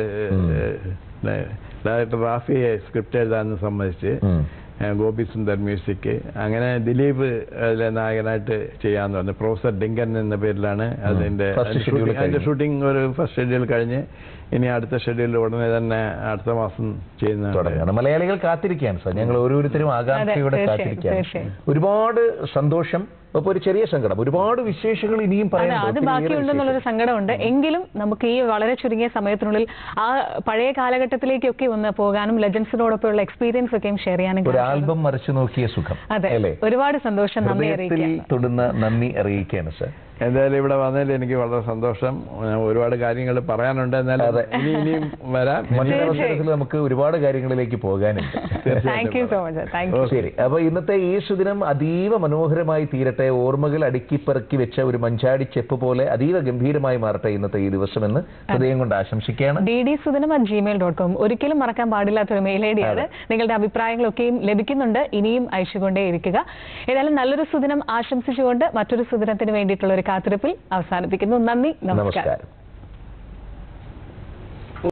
ഡയറക്ടർ റാഫിയെ സ്ക്രിപ്റ്റ് എഴുതാമെന്ന് സമ്മതിച്ച്
ഉം.
ഏ, ഗോപി സുന്ദർ മ്യൂസിക് അങ്ങനെ ദിലീപ് അതിലെ നായകനായിട്ട് ചെയ്യാന്ന് പറഞ്ഞു പ്രൊഫസർ ഡിങ്കൻ എന്ന പേരിലാണ് അതിന്റെ
First
അതിന്റെ
schedule
ഷൂട്ടിംഗ്- അതിന്റെ
കഴിഞ്ഞു.
ഷൂട്ടിംഗ് ഒരു ഫസ്റ്റ് ഷെഡ്യൂൾ കഴിഞ്ഞ് ഇനി അടുത്ത ഷെഡ്യൂൾ ഉടനെ തന്നെ അടുത്ത മാസം ചെയ്യുന്ന
തുടങ്ങുകയാണ് മലയാളികൾ കാത്തിരിക്കുകയാണ് സാർ ഞങ്ങൾ ഓരോരുത്തരും ആകാംക്ഷയോടെ
തീർച്ചയായും,
കാത്തിരിക്കുകയാണ്
തീർച്ചയായും.
ഒരുപാട് സന്തോഷം ഒപ്പം ഒരു ചെറിയ സങ്കടം ഒരുപാട് വിശേഷങ്ങൾ ഇനിയും
അതെ
പറയാനുണ്ട്.
അത്
ഒത്തിരിയേറെ
ബാക്കിയുണ്ടെന്നുള്ളൊരു
വിശേഷങ്ങൾ.
സങ്കടമുണ്ട് എങ്കിലും നമുക്ക് ഈ വളരെ ചുരുങ്ങിയ സമയത്തിനുള്ളിൽ ആ പഴയ കാലഘട്ടത്തിലേക്കൊക്കെ ഒന്ന് പോകാനും ലെജൻസിനോടൊപ്പമുള്ള എക്സ്പീരിയൻസ് ഒക്കെയും ഷെയർ ചെയ്യാനും
ഒരു
കഴിഞ്ഞു.
ആൽബം മറിച്ചു നോക്കിയ സുഖം
അതെ
അല്ലേ
ഒരുപാട് സന്തോഷം നന്ദി
ഹൃദയത്തിൽ
അറിയിക്കാം
തൊടുന്ന നന്ദി അറിയിക്കുകയാണ് സാർ
എന്തായാലും ഇവിടെ വന്നതിൽ എനിക്ക് വളരെ സന്തോഷം ഞാൻ ഒരുപാട് കാര്യങ്ങൾ പറയാനുണ്ട് എന്നാലും
അതെ.
ഇനി ഇനിയും വരാം
മറ്റൊരു അവസരത്തിൽ നമുക്ക് ഒരുപാട് കാര്യങ്ങളിലേക്ക് പോകാനുണ്ട്
thank you so much thank you
ശരി അപ്പൊ ഇന്നത്തെ ഈ സുദിനം അതീവ മനോഹരമായി തീരട്ടെ ഓർമ്മകൾ അടുക്കിപ്പെറുക്കി വെച്ച ഒരു മഞ്ചാടി ചെപ്പ് പോലെ അതീവ ഗംഭീരമായി മാറട്ടെ ഇന്നത്തെ ഈ ദിവസമെന്ന് ഹൃദയം കൊണ്ട് ആശംസിക്കുകയാണ്
D D Sudinam at Gmail dot com ഒരിക്കലും മറക്കാൻ പാടില്ലാത്ത ഒരു മെയിൽ ഐ ഡിയാണ് നിങ്ങളുടെ അഭിപ്രായങ്ങളൊക്കെയും ലഭിക്കുന്നുണ്ട് ഇനിയും അയച്ചുകൊണ്ടേ ഇരിക്കുക ഏതായാലും നല്ലൊരു സുദിനം ആശംസിച്ചുകൊണ്ട് മറ്റൊരു സുദിനത്തിന് വേണ്ടിയിട്ടുള്ള ഒരു കാത്തിരിപ്പിൽ അവസാനിപ്പിക്കുന്നു നന്ദി നമസ്കാരം
നമസ്കാരം